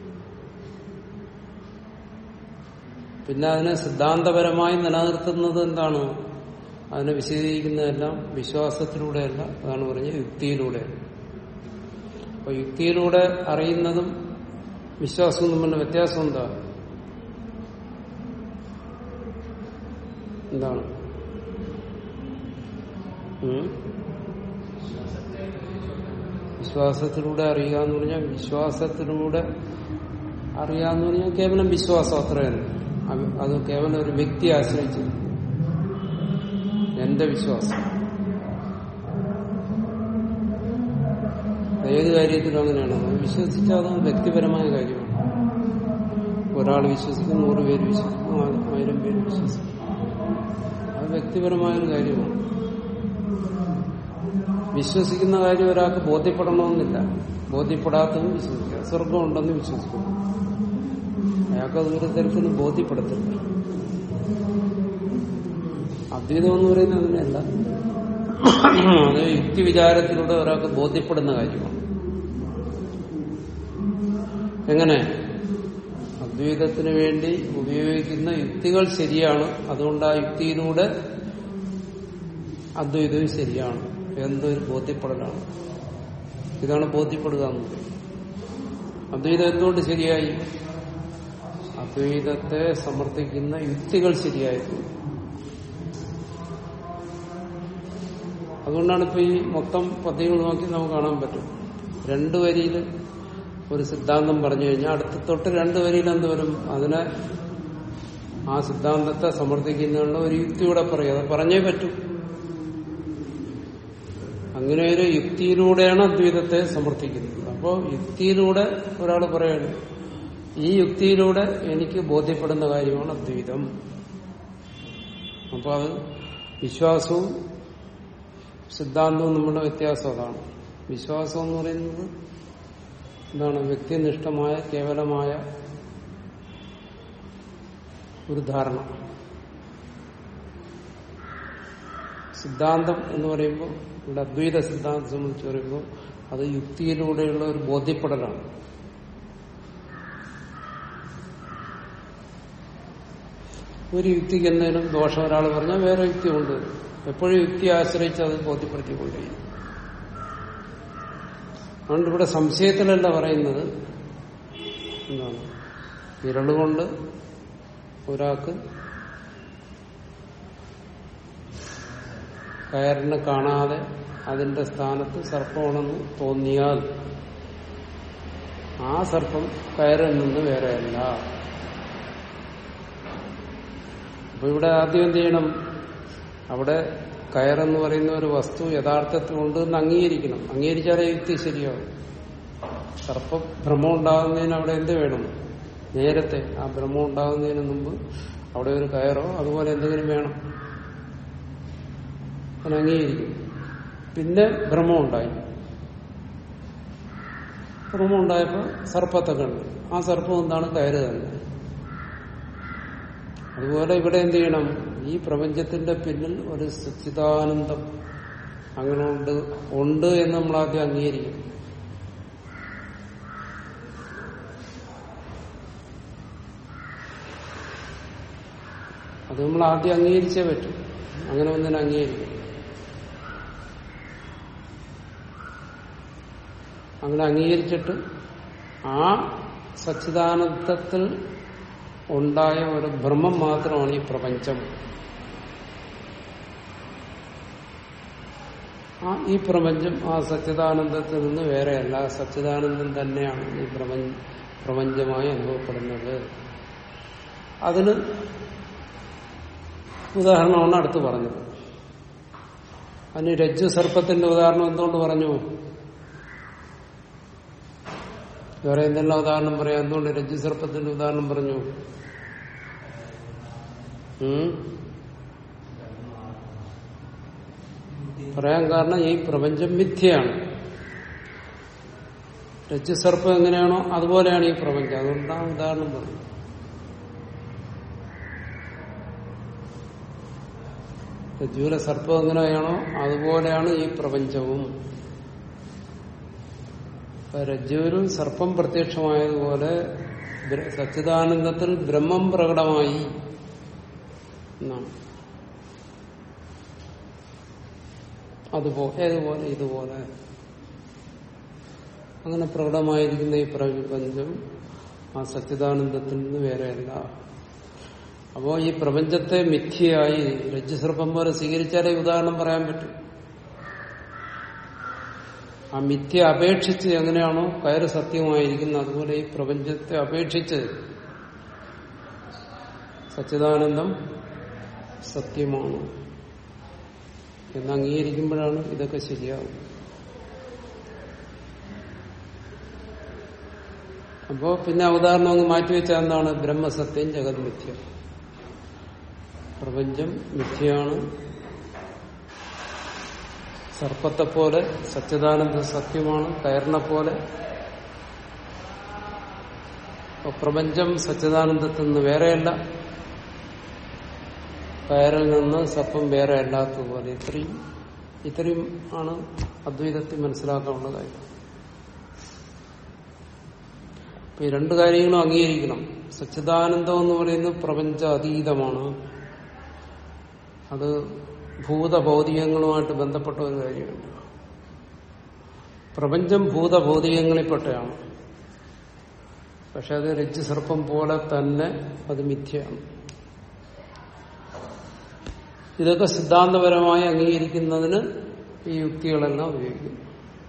പിന്നെ അതിനെ സിദ്ധാന്തപരമായി നിലനിർത്തുന്നത് എന്താണ് അതിനെ വിശദീകരിക്കുന്നതെല്ലാം വിശ്വാസത്തിലൂടെയല്ല അതാണ് പറഞ്ഞത് യുക്തിയിലൂടെ അപ്പൊ യുക്തിയിലൂടെ അറിയുന്നതും വിശ്വാസവും തമ്മിലുള്ള വ്യത്യാസം എന്താ എന്താണ് ഉം? വിശ്വാസത്തിലൂടെ അറിയുക എന്ന് പറഞ്ഞാൽ വിശ്വാസത്തിലൂടെ അറിയാന്ന് പറഞ്ഞാൽ കേവലം വിശ്വാസം അത്രയാണ് അത് അത് കേവലം ഒരു വ്യക്തിയെ ആശ്രയിച്ച് എന്റെ വിശ്വാസം ഏത് കാര്യത്തിലും അങ്ങനെയാണ് അത് വിശ്വസിച്ചാൽ അത് വ്യക്തിപരമായ കാര്യമാണ് ഒരാൾ വിശ്വസിക്കും നൂറ് പേര് വിശ്വസിക്കും ആ- ആയിരം പേര് വിശ്വസിക്കും അത് വ്യക്തിപരമായൊരു കാര്യമാണ് വിശ്വസിക്കുന്ന കാര്യം ഒരാൾക്ക് ബോധ്യപ്പെടണമെന്നില്ല ബോധ്യപ്പെടാത്തതും വിശ്വസിക്കുക സ്വർഗമുണ്ടെന്ന് വിശ്വസിക്കുന്നു അയാൾക്ക് അത് ഒരു തരത്തിലും ബോധ്യപ്പെടുത്തില്ല അദ്വൈതം എന്ന് പറയുന്നത് അങ്ങനെയല്ല അത് യുക്തി വിചാരത്തിലൂടെ ഒരാൾക്ക് ബോധ്യപ്പെടുന്ന കാര്യമാണ് എങ്ങനെ അദ്വൈതത്തിന് വേണ്ടി ഉപയോഗിക്കുന്ന യുക്തികൾ ശരിയാണ് അതുകൊണ്ട് ആ യുക്തിയിലൂടെ അദ്വൈതവും ശരിയാണ് എന്തൊരു ബോധ്യപ്പെടലാണ് ഇതാണ് ബോധ്യപ്പെടുക എന്ന് പറയുന്നത് അദ്വൈതം എന്തുകൊണ്ട് ശരിയായി അദ്വൈതത്തെ സമർത്ഥിക്കുന്ന യുക്തികൾ ശരിയായിരുന്നു അതുകൊണ്ടാണ് ഇപ്പൊ ഈ മൊത്തം പദ്യങ്ങൾ നോക്കി നമുക്ക് കാണാൻ പറ്റും രണ്ടു വരിയിൽ ഒരു സിദ്ധാന്തം പറഞ്ഞു കഴിഞ്ഞാൽ അടുത്ത തൊട്ട് രണ്ടു വരിയിൽ എന്ത് വരും അതിനെ ആ സിദ്ധാന്തത്തെ സമർത്ഥിക്കുന്നതിനുള്ള ഒരു യുക്തിയൂടെ പറയും അത് പറഞ്ഞേ പറ്റൂ അങ്ങനെ ഒരു യുക്തിയിലൂടെയാണ് അദ്വൈതത്തെ സമർത്ഥിക്കുന്നത് അപ്പോൾ യുക്തിയിലൂടെ ഒരാൾ പറയുന്നു ഈ യുക്തിയിലൂടെ എനിക്ക് ബോധ്യപ്പെടുന്ന കാര്യമാണ് അദ്വൈതം അപ്പോൾ അത് വിശ്വാസവും സിദ്ധാന്തവും നമ്മുടെ വ്യത്യാസം അതാണ് വിശ്വാസം എന്ന് പറയുന്നത് എന്താണ് വ്യക്തിനിഷ്ഠമായ കേവലമായ ഒരു ധാരണ സിദ്ധാന്തം എന്ന് പറയുമ്പോൾ ഇവിടെ അദ്വൈത സിദ്ധാന്തം സംബന്ധിച്ച് പറയുമ്പോൾ അത് യുക്തിയിലൂടെയുള്ള ഒരു ബോധ്യപ്പെടലാണ് ഒരു യുക്തിക്ക് എന്തെങ്കിലും ദോഷം ഒരാൾ പറഞ്ഞാൽ വേറെ യുക്തി കൊണ്ടുവരും എപ്പോഴും യുക്തി ആശ്രയിച്ച് അത് ബോധ്യപ്പെടുത്തിക്കൊണ്ടിരിക്കും അതുകൊണ്ട് ഇവിടെ സംശയത്തിലല്ല പറയുന്നത് എന്താണ് വിരളുകൊണ്ട് ഒരാൾക്ക് കയറിനെ കാണാതെ അതിന്റെ സ്ഥാനത്ത് സർപ്പമാണെന്ന് തോന്നിയാൽ ആ സർപ്പം കയറിൽ നിന്ന് വേറെയല്ല അപ്പൊ ഇവിടെ ആദ്യം എന്ത് ചെയ്യണം അവിടെ കയറെന്ന് പറയുന്ന ഒരു വസ്തു യഥാർത്ഥത്തിൽ ഉണ്ടെന്ന് അംഗീകരിക്കണം അംഗീകരിച്ചാലേ യുക്തി ശരിയാവും സർപ്പഭ്രമം ഉണ്ടാകുന്നതിന് അവിടെ എന്ത് വേണം നേരത്തെ ആ ഭ്രമം ഉണ്ടാകുന്നതിന് മുമ്പ് അവിടെ ഒരു കയറോ അതുപോലെ എന്തെങ്കിലും വേണം അതിന് അംഗീകരിക്കും പിന്നെ ഭ്രമം ഉണ്ടായി ഭ്രമം ഉണ്ടായപ്പോൾ സർപ്പത്തെ കണ്ടു ആ സർപ്പം എന്താണ് കയറ് തന്നെ അതുപോലെ ഇവിടെ എന്ത് ചെയ്യണം ഈ പ്രപഞ്ചത്തിന്റെ പിന്നിൽ ഒരു സച്ചിദാനന്ദം അങ്ങനെ ഉണ്ട് ഉണ്ട് എന്ന് നമ്മൾ ആദ്യം അംഗീകരിക്കും അത് നമ്മൾ ആദ്യം അംഗീകരിച്ചേ പറ്റും അങ്ങനെ ഒന്നിനെ അംഗീകരിക്കും അങ്ങനെ അംഗീകരിച്ചിട്ട് ആ സച്ചിദാനന്ദത്തിൽ ഉണ്ടായ ഒരു ഭ്രമം മാത്രമാണ് ഈ പ്രപഞ്ചം ആ ഈ പ്രപഞ്ചം ആ സച്ചിദാനന്ദത്തിൽ നിന്ന് വേറെയല്ല സച്ചിദാനന്ദം തന്നെയാണ് ഈ പ്രപഞ്ച പ്രപഞ്ചമായി അനുഭവപ്പെടുന്നത് അതിന് ഉദാഹരണമാണ് അടുത്ത് പറഞ്ഞത് അതിന് രജ്ജു സർപ്പത്തിന്റെ ഉദാഹരണം എന്തുകൊണ്ട് പറഞ്ഞു വേറെ എന്തെല്ലാം ഉദാഹരണം പറയാം എന്തുകൊണ്ട് രജ്ജു സർപ്പത്തിന്റെ ഉദാഹരണം പറഞ്ഞു ഉം? പറയാൻ കാരണം ഈ പ്രപഞ്ചം മിഥ്യയാണ് രജ്ജുസർപ്പം എങ്ങനെയാണോ അതുപോലെയാണ് ഈ പ്രപഞ്ചം അതുകൊണ്ടാണ് ഉദാഹരണം പറഞ്ഞത് രജ്ജുവിലെ സർപ്പം എങ്ങനെയാണോ അതുപോലെയാണ് ഈ പ്രപഞ്ചവും അപ്പൊ രജ്ജുവിലും സർപ്പം പ്രത്യക്ഷമായതുപോലെ ബ്ര- സച്ചിദാനന്ദത്തിൽ ബ്രഹ്മം പ്രകടമായി എന്നാണ് അതുപോലെ ഏതുപോലെ ഇതുപോലെ അങ്ങനെ പ്രകടമായിരിക്കുന്ന ഈ പ്രപഞ്ചം ആ സച്ചിദാനന്ദത്തിൽ നിന്ന് വേറെയല്ല അപ്പോ ഈ പ്രപഞ്ചത്തെ മിഥ്യയായി രജ്ജുസർപ്പം പോലെ സ്വീകരിച്ചാലേ ഉദാഹരണം പറയാൻ പറ്റും ആ മിഥ്യ അപേക്ഷിച്ച് എങ്ങനെയാണോ കയറ് സത്യമായിരിക്കുന്നത് അതുപോലെ ഈ പ്രപഞ്ചത്തെ അപേക്ഷിച്ച് സച്ചിദാനന്ദം സത്യമാണ് എന്ന് അംഗീകരിക്കുമ്പോഴാണ് ഇതൊക്കെ ശരിയാവും അപ്പോ പിന്നെ അവതാരണം അങ്ങ് മാറ്റിവെച്ചാൽ എന്താണ് ബ്രഹ്മസത്യം ജഗത് മിഥ്യ പ്രപഞ്ചം മിഥ്യയാണ് സർപ്പത്തെ പോലെ സച്ചിദാനന്ദ സത്യമാണ് കയറിനെ പോലെ അപ്പൊ പ്രപഞ്ചം സച്ചിദാനന്ദത്തിൽ നിന്ന് വേറെയല്ല കയറിൽ നിന്ന് സർപ്പം വേറെ അല്ലാത്തതുപോലെ ഇത്രയും ഇത്രയും ആണ് അദ്വൈതത്തിൽ മനസ്സിലാക്കാനുള്ള കാര്യം അപ്പൊ ഈ രണ്ട് കാര്യങ്ങളും അംഗീകരിക്കണം സച്ചിദാനന്ദം എന്ന് പറയുന്നത് പ്രപഞ്ച അതീതമാണ് അത് ഭൂതഭൗതികങ്ങളുമായിട്ട് ബന്ധപ്പെട്ട ഒരു കാര്യമുണ്ട് പ്രപഞ്ചം ഭൂതഭൗതികങ്ങളിൽപ്പെട്ടതാണ് പക്ഷെ അത് രജ്ജു സർപ്പം പോലെ തന്നെ അത് മിഥ്യയാണ് ഇതൊക്കെ സിദ്ധാന്തപരമായി അംഗീകരിക്കുന്നതിന് ഈ യുക്തികളെല്ലാം ഉപയോഗിക്കുന്നു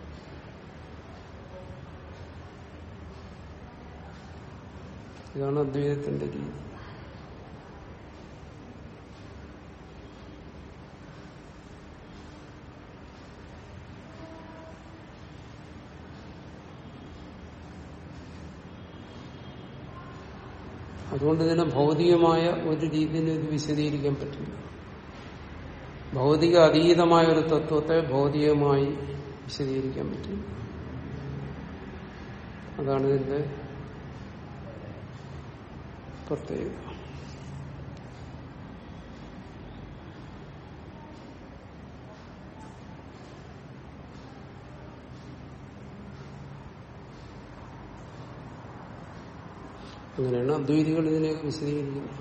ഇതാണ് അദ്വൈതത്തിന്റെ രീതി അതുകൊണ്ട് ഇതിനെ ഭൗതികമായ ഒരു രീതിയിൽ ഇത് വിശദീകരിക്കാൻ പറ്റില്ല ഭൗതിക അതീതമായ ഒരു തത്വത്തെ ഭൗതികമായി വിശദീകരിക്കാൻ പറ്റില്ല അതാണ് ഇതിന്റെ പ്രത്യേകത അങ്ങനെയാണ് അദ്വൈതികൾ ഇതിനെയൊക്കെ വിശദീകരിക്കുന്നത്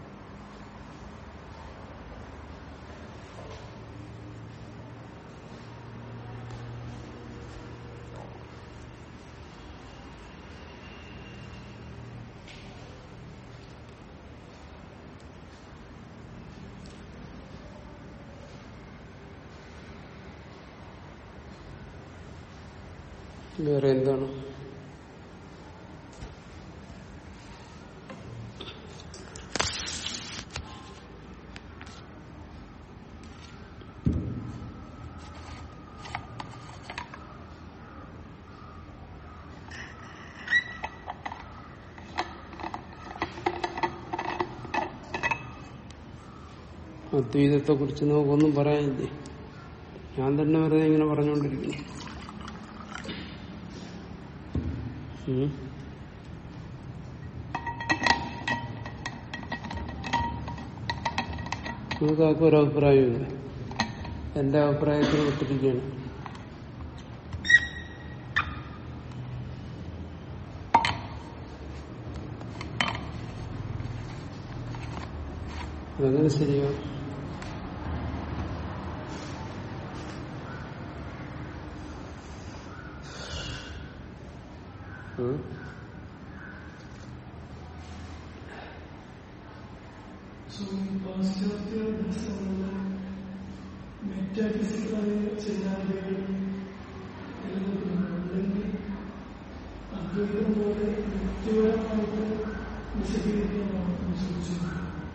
വേറെ എന്താണ് അദ്വൈതത്തെ കുറിച്ച് നമുക്കൊന്നും പറയാനില്ലേ ഞാൻ തന്നെ വെറുതെ ഇങ്ങനെ പറഞ്ഞുകൊണ്ടിരിക്കുന്നു ഉം. നിങ്ങൾക്ക് ആർക്കും ഒരു അഭിപ്രായമില്ല എന്റെ അഭിപ്രായത്തിൽ വിട്ടിരിക്കുകയാണ് അതെങ്ങനെ ശരിയാവും ഉം? പാശ്ചാത്യ ദർശനങ്ങൾ മെറ്റാഫിസിക്കലായ ചിന്താഗതികൾ അല്ലെങ്കിൽ അദ്വൈതം പോലെ വ്യക്തിപരമായിട്ട് വിശദീകരിക്കാനാണ് ചോദിച്ചത്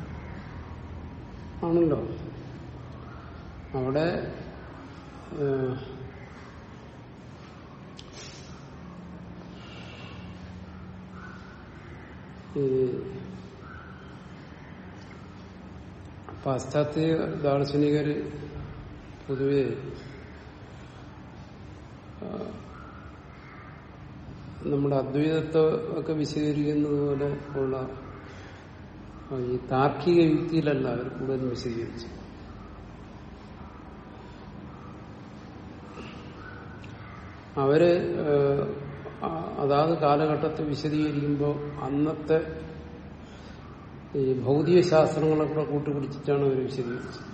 ആണല്ലോ അവിടെ ഏഹ്, ഈ പാശ്ചാത്യ ദാർശനികര് പൊതുവെ ആ, നമ്മുടെ അദ്വൈതത്തെ ഒക്കെ വിശദീകരിക്കുന്നത് പോലെ ഉള്ള ആ, ഈ താർക്കിക യുക്തിയിലല്ല അവർ കൂടുതൽ വിശദീകരിച്ചു അവര് ഏഹ്, ആ- അതാത് കാലഘട്ടത്തെ വിശദീകരിക്കുമ്പോൾ അന്നത്തെ ഈ ഭൗതിക ശാസ്ത്രങ്ങളൊക്കെ കൂട്ടുപിടിച്ചിട്ടാണ് അവർ വിശദീകരിച്ചത്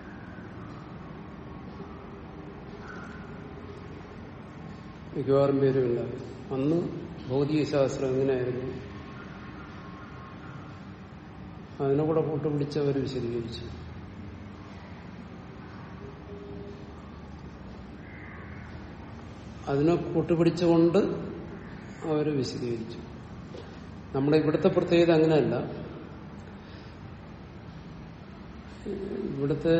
മിക്കവാറും പേരുമില്ല അന്ന് ഭൗതിക ശാസ്ത്രം എങ്ങനെയായിരുന്നു അതിനെ കൂടെ കൂട്ടുപിടിച്ച് അവർ വിശദീകരിച്ചു അതിനെ കൂട്ടുപിടിച്ചുകൊണ്ട് അവർ വിശദീകരിച്ചു നമ്മുടെ ഇവിടുത്തെ പ്രത്യേകത അങ്ങനെയല്ല ഇവിടുത്തെ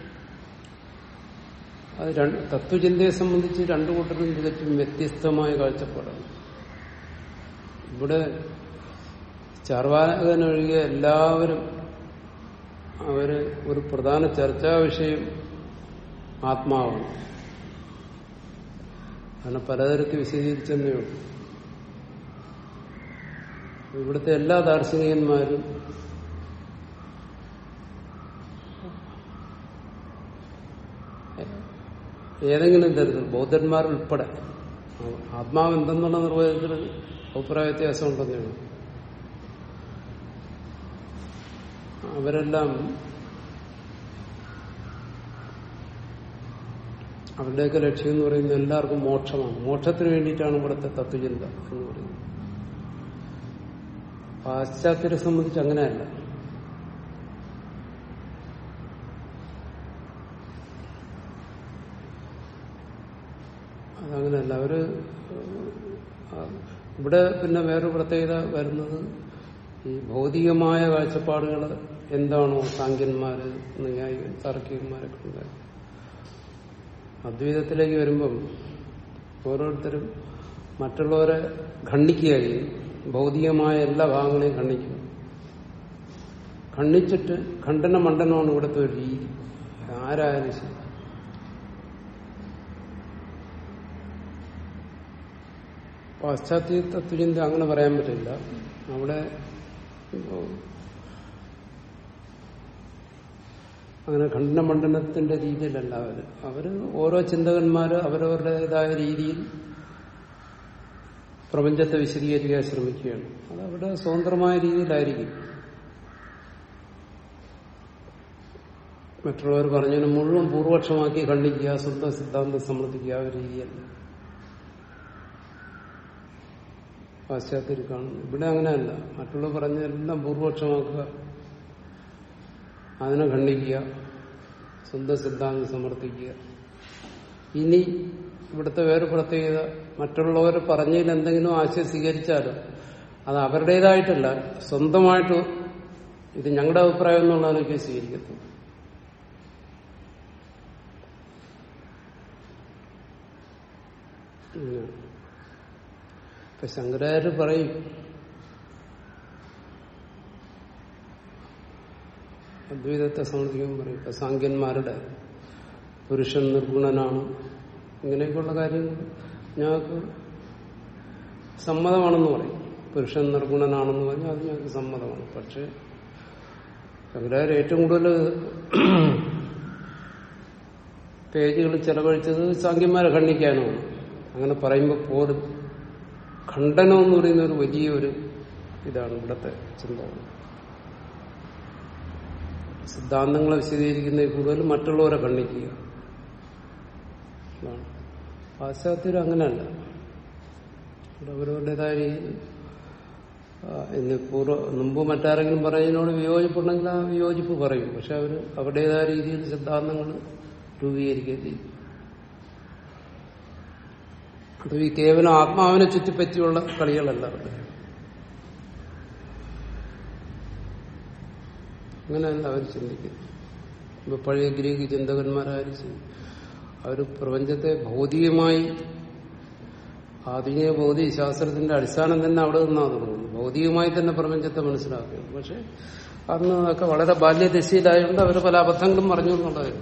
അത് രണ്ട് തത്വചിന്തയെ സംബന്ധിച്ച് രണ്ടു കൂട്ടരും തികച്ചും വ്യത്യസ്തമായ കാഴ്ചപ്പാടാണ് ഇവിടെ ചാർവാകനൊഴികെ എല്ലാവരും അവര് ഒരു പ്രധാന ചർച്ചാ വിഷയം ആത്മാവാണ് അങ്ങനെ പലതരത്തിൽ വിശദീകരിച്ചെന്നേ ഉള്ളൂ ഇവിടുത്തെ എല്ലാ ദാർശനികന്മാരും ഏതെങ്കിലും തരത്തിൽ ബൗദ്ധന്മാർ ഉൾപ്പെടെ ആത്മാവ് എന്തെന്നുള്ള നിർവചനത്തിൽ അഭിപ്രായ വ്യത്യാസം ഉണ്ടെന്നേ ഉള്ളൂ അവരെല്ലാം അവരുടെയൊക്കെ ലക്ഷ്യം എന്ന് പറയുന്നത് എല്ലാവർക്കും മോക്ഷമാണ് മോക്ഷത്തിന് വേണ്ടിയിട്ടാണ് ഇവിടുത്തെ തത്വചിന്ത എന്ന് പറയുന്നത് പാശ്ചാത്യരെ സംബന്ധിച്ച് അങ്ങനെയല്ല അതങ്ങനെയല്ല അവര് ആ, ഇവിടെ പിന്നെ വേറൊരു പ്രത്യേകത വരുന്നത് ഈ ഭൗതികമായ കാഴ്ചപ്പാടുകൾ എന്താണോ സാങ്കന്മാര് ന്യായികൻ താർക്കികന്മാരൊക്കെ ഉണ്ടായത് അദ്വൈതത്തിലേക്ക് വരുമ്പം ഓരോരുത്തരും മറ്റുള്ളവരെ ഖണ്ഡിക്കുകയായി ഭൗതികമായ എല്ലാ ഭാഗങ്ങളെയും ഖണ്ഡിക്കും ഖണ്ഡിച്ചിട്ട് ഖണ്ഡന മണ്ഡനമാണ് ഇവിടുത്തെ ഒരു രീതി ആരായാലും ശരി പാശ്ചാത്യ തത്വചിന്ത അങ്ങനെ പറയാൻ പറ്റില്ല അവിടെ ഇപ്പോ അങ്ങനെ ഖണ്ഡനമണ്ഡനത്തിന്റെ രീതിയിലല്ല അവര് അവര് ഓരോ ചിന്തകന്മാര് അവരവരുടേതായ രീതിയിൽ പ്രപഞ്ചത്തെ വിശദീകരിക്കാൻ ശ്രമിക്കുകയാണ് അത് അവരുടെ സ്വതന്ത്രമായ രീതിയിലായിരിക്കും മറ്റുള്ളവർ പറഞ്ഞതിന് മുഴുവൻ പൂർവക്ഷമാക്കി ഖണ്ഡിക്കുക സ്വന്തം സിദ്ധാന്തം സമ്മതിക്കുക ആ ഒരു രീതിയല്ല പാശ്ചാത്യർ കാണുന്നു ഇവിടെ അങ്ങനെയല്ല മറ്റുള്ളവർ പറഞ്ഞതെല്ലാം പൂർവക്ഷമാക്കുക അതിനെ ഖണ്ഡിക്കുക സ്വന്തം സിദ്ധാന്തം സമർത്ഥിക്കുക ഇനി ഇവിടുത്തെ വേറെ പ്രത്യേകത മറ്റുള്ളവർ പറഞ്ഞതിൽ എന്തെങ്കിലും ആശയം സ്വീകരിച്ചാലും അത് അവരുടേതായിട്ടല്ല സ്വന്തമായിട്ട് ഇത് ഞങ്ങളുടെ അഭിപ്രായം എന്നുള്ളതിനൊക്കെ സ്വീകരിക്കത്തുള്ളൂ ഉം. ഇപ്പൊ ശങ്കരാചാര്യ പറയും അദ്വൈതത്തെ സംബന്ധിക്കുമ്പോൾ പറയും ഇപ്പൊ സാങ്കന്മാരുടെ പുരുഷൻ നിർഗുണനാണ് ഇങ്ങനെയൊക്കെയുള്ള കാര്യങ്ങൾ ഞങ്ങൾക്ക് സമ്മതമാണെന്ന് പറയും പുരുഷൻ നിർഗുണനാണെന്ന് പറഞ്ഞാൽ അത് ഞങ്ങൾക്ക് സമ്മതമാണ് പക്ഷെ ശങ്കരാചാര്യ ഏറ്റവും കൂടുതൽ പേജുകൾ ചെലവഴിച്ചത് സാങ്കന്മാരെ ഖണ്ഡിക്കാനുമാണ് അങ്ങനെ പറയുമ്പോൾ പോലും ഖണ്ഡനം എന്ന് പറയുന്ന ഒരു വലിയ ഒരു ഇതാണ് ഇവിടുത്തെ ചിന്ത സിദ്ധാന്തങ്ങളെ വിശദീകരിക്കുന്നതിൽ കൂടുതൽ മറ്റുള്ളവരെ ഖണ്ഡിക്കുക ഇതാണ്. പാശ്ചാത്യർ അങ്ങനെയല്ല ഇവിടെ അവരവരുടേതായ രീതിയിൽ ആ, ഇന്ന് പൂർവ്വ മുമ്പ് മറ്റാരെങ്കിലും പറയുന്നതിനോട് വിയോജിപ്പുണ്ടെങ്കിൽ ആ വിയോജിപ്പ് പറയും പക്ഷെ അവർ അവരുടേതായ രീതിയിൽ സിദ്ധാന്തങ്ങൾ രൂപീകരിക്കുകയും ചെയ്യും അത് ഈ കേവലം ആത്മാവിനെ ചുറ്റിപ്പറ്റിയുള്ള കളികളല്ല അവിടെ അങ്ങനെയല്ല അവർ ചിന്തിക്കുന്നത് ഇപ്പൊ പഴയ ഗ്രീക്ക് ചിന്തകന്മാരായാലും ശരി അവർ പ്രപഞ്ചത്തെ ഭൗതികമായി ആധുനിക ഭൗതിക ശാസ്ത്രത്തിന്റെ അടിസ്ഥാനം തന്നെ അവിടെ നിന്നാണ് തുടങ്ങുന്നത് ഭൗതികമായി തന്നെ പ്രപഞ്ചത്തെ മനസ്സിലാക്കുകയാണ് പക്ഷെ അന്ന് ഒക്കെ വളരെ ബാല്യദശയിലായതുകൊണ്ട് അവർ പല അബദ്ധങ്ങളും പറഞ്ഞു എന്നുള്ളതായിരുന്നു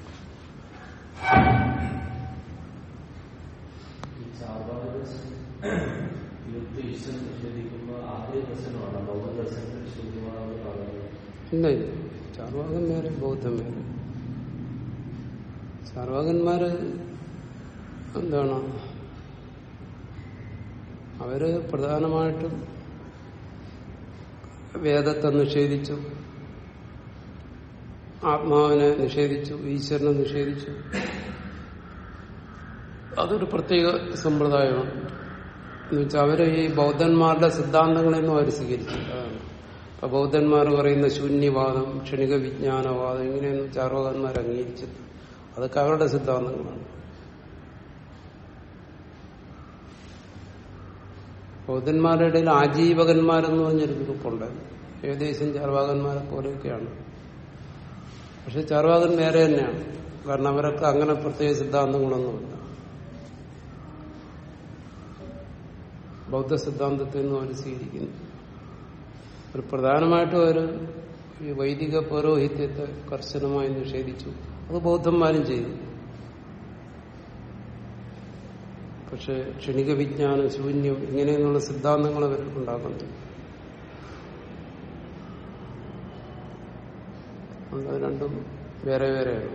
ഈ ചാർവാക ദർശനം യുക്ത ഈശ്വരൻ നിഷേധിക്കുമ്പോൾ ആദ്യ ദർശനമാണ് ബൗദ്ധ ദർശനം നിഷേധിക്കുമ്പോൾ പറയുന്നത് ഇല്ല ഇല്ല ചാർവാകൻ വേറെ ബൗദ്ധം വേറെ ചാർവാകന്മാര് എന്താണ് അവര് പ്രധാനമായിട്ടും വേദത്തെ നിഷേധിച്ചു ആത്മാവിനെ നിഷേധിച്ചു ഈശ്വരനെ നിഷേധിച്ചു അതൊരു പ്രത്യേക സമ്പ്രദായമാണ് എന്നുവെച്ചാൽ അവര് ഈ ബൗദ്ധന്മാരുടെ സിദ്ധാന്തങ്ങളെന്നും അവർ സ്വീകരിച്ചില്ല അതാണ്. അപ്പൊ ബൗദ്ധന്മാർ പറയുന്ന ശൂന്യവാദം ക്ഷണിക വിജ്ഞാനവാദം ഇങ്ങനെയൊന്നും ചാർവകന്മാർ അംഗീകരിച്ചില്ല അതൊക്കെ അവരുടെ സിദ്ധാന്തങ്ങളാണ് ബൗദ്ധന്മാരുടെ ഇടയിൽ ആജീവകന്മാരെന്ന് പറഞ്ഞൊരു ഗ്രൂപ്പുണ്ടായിരുന്നു ഏകദേശം ചാർവാകന്മാരെ പോലെയൊക്കെയാണ് പക്ഷെ ചാർവാകൻ വേറെ തന്നെയാണ് കാരണം അവരൊക്കെ അങ്ങനെ പ്രത്യേക സിദ്ധാന്തങ്ങളൊന്നുമില്ല ബൗദ്ധ സിദ്ധാന്തത്തെ ഒന്നും അവർ സ്വീകരിക്കുന്നു ഒരു പ്രധാനമായിട്ടും അവർ ഈ വൈദിക പൗരോഹിത്യത്തെ കർശനമായി നിഷേധിച്ചു അത് ബൗദ്ധന്മാരും ചെയ്തു പക്ഷെ ക്ഷണിക വിജ്ഞാനം ശൂന്യം ഇങ്ങനെയുള്ള സിദ്ധാന്തങ്ങൾ അവർ ഉണ്ടാക്കുന്നു അത് രണ്ടും വേറെ വേറെയാണ്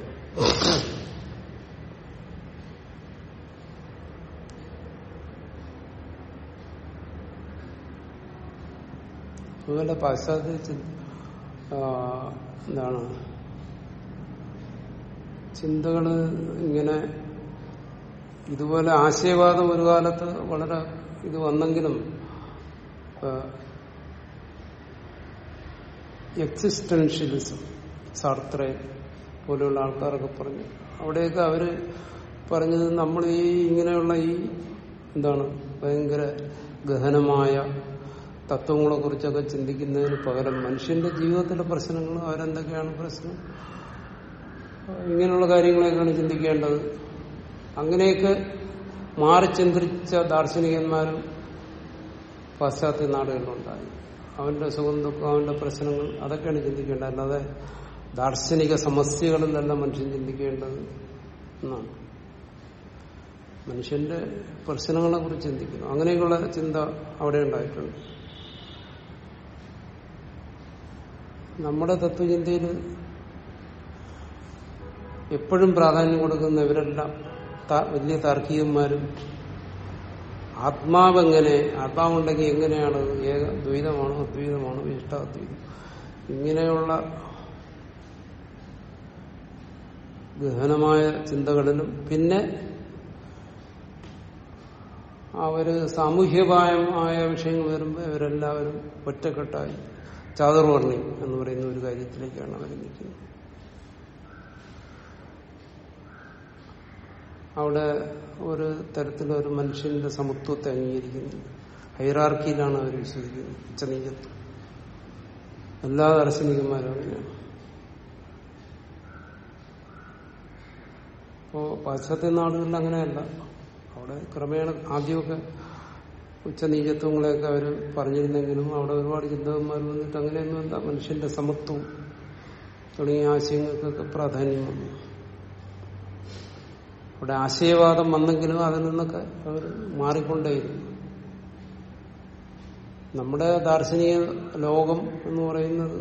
അതുപോലെ പാശ്ചാത്യ ചി- ആ, എന്താണ് ചിന്തകള് ഇങ്ങനെ ഇതുപോലെ ആശയവാദം ഒരു കാലത്ത് വളരെ ഇത് വന്നെങ്കിലും എക്സിസ്റ്റൻഷ്യലിസം സാർത്രേ പോലെയുള്ള ആൾക്കാരൊക്കെ പറഞ്ഞു അവിടെയൊക്കെ അവര് പറഞ്ഞത് നമ്മൾ ഈ ഇങ്ങനെയുള്ള ഈ എന്താണ് ഭയങ്കര ഗഹനമായ തത്വങ്ങളെ കുറിച്ചൊക്കെ ചിന്തിക്കുന്നതിന് പകരം മനുഷ്യന്റെ ജീവിതത്തിലെ പ്രശ്നങ്ങൾ അവരെന്തൊക്കെയാണ് പ്രശ്നം ഇങ്ങനെയുള്ള കാര്യങ്ങളെയൊക്കെയാണ് ചിന്തിക്കേണ്ടത് അങ്ങനെയൊക്കെ മാറി ചിന്തിച്ച ദാർശനികന്മാരും പാശ്ചാത്യ നാടുകളിലുണ്ടായി അവന്റെ സുഖം ദുഃഖം അവന്റെ പ്രശ്നങ്ങൾ അതൊക്കെയാണ് ചിന്തിക്കേണ്ടത് അല്ലാതെ ദാർശനിക സമസ്യകളിലല്ല മനുഷ്യൻ ചിന്തിക്കേണ്ടത് എന്നാണ് മനുഷ്യന്റെ പ്രശ്നങ്ങളെ കുറിച്ച് ചിന്തിക്കുന്നു അങ്ങനെയൊക്കെയുള്ള ചിന്ത അവിടെ ഉണ്ടായിട്ടുണ്ട് നമ്മുടെ തത്വചിന്തയിൽ എപ്പോഴും പ്രാധാന്യം കൊടുക്കുന്ന ഇവരെല്ലാം ത- വലിയ താർക്കികന്മാരും ആത്മാവെങ്ങനെ ആത്മാവുണ്ടെങ്കിൽ എങ്ങനെയാണ് ഏക ദ്വൈതമാണോ അദ്വൈതമാണോ ഇഷ്ടാദ്വൈതം ഇങ്ങനെയുള്ള ഗഹനമായ ചിന്തകളിലും അവര് സാമൂഹ്യമായ വിഷയങ്ങൾ വരുമ്പോൾ ഇവരെല്ലാവരും ഒറ്റക്കെട്ടായി ചാതുർവർണ്ണി എന്ന് പറയുന്ന ഒരു കാര്യത്തിലേക്കാണ് അവർ നിൽക്കുന്നത് അവിടെ ഒരു തരത്തിലൊരു മനുഷ്യന്റെ സമത്വത്തെ അംഗീകരിക്കുന്നു ഹൈറാർക്കിയിലാണ് അവർ വിശ്വസിക്കുന്നത് ഉച്ചനീചത്വം എല്ലാ ദർശനികന്മാരും അങ്ങനെയാണ് അപ്പോ പാശ്ചാത്യ നാടുകളിൽ അങ്ങനെയല്ല അവിടെ ക്രമേണ ആദ്യമൊക്കെ ഉച്ചനീചത്വങ്ങളെയൊക്കെ അവർ പറഞ്ഞിരുന്നെങ്കിലും അവിടെ ഒരുപാട് ചിന്തകന്മാർ വന്നിട്ട് അങ്ങനെയൊന്നുമല്ല മനുഷ്യന്റെ സമത്വം തുടങ്ങിയ ആശയങ്ങൾക്കൊക്കെ പ്രാധാന്യം വന്നു അവിടെ ആശയവാദം വന്നെങ്കിലും അതിൽ നിന്നൊക്കെ അവർ മാറിക്കൊണ്ടേയിരുന്നു നമ്മുടെ ദാർശനിക ലോകം എന്ന് പറയുന്നത്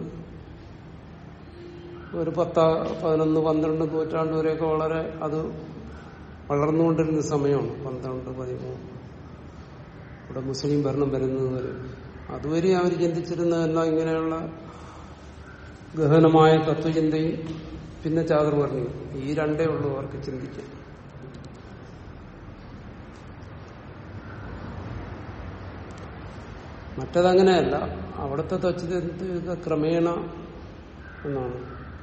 ഒരു പത്ത പതിനൊന്ന് പന്ത്രണ്ട് നൂറ്റാണ്ട് വരെയൊക്കെ വളരെ അത് വളർന്നുകൊണ്ടിരുന്ന സമയമാണ് പന്ത്രണ്ട് പതിമൂന്ന് ഇവിടെ മുസ്ലിം ഭരണം വരുന്നത് വരെ അതുവരെ അവർ ചിന്തിച്ചിരുന്നതെല്ലാം ഇങ്ങനെയുള്ള ഗഹനമായ തത്വചിന്തയും പിന്നെ ചാതുർവർണ്ണയും ഈ രണ്ടേ ഉള്ളൂ അവർക്ക് ചിന്തിക്കാൻ മറ്റതങ്ങനെയല്ല അവിടുത്തെ തത്വചിന്ത ക്രമേണ എന്നാണ്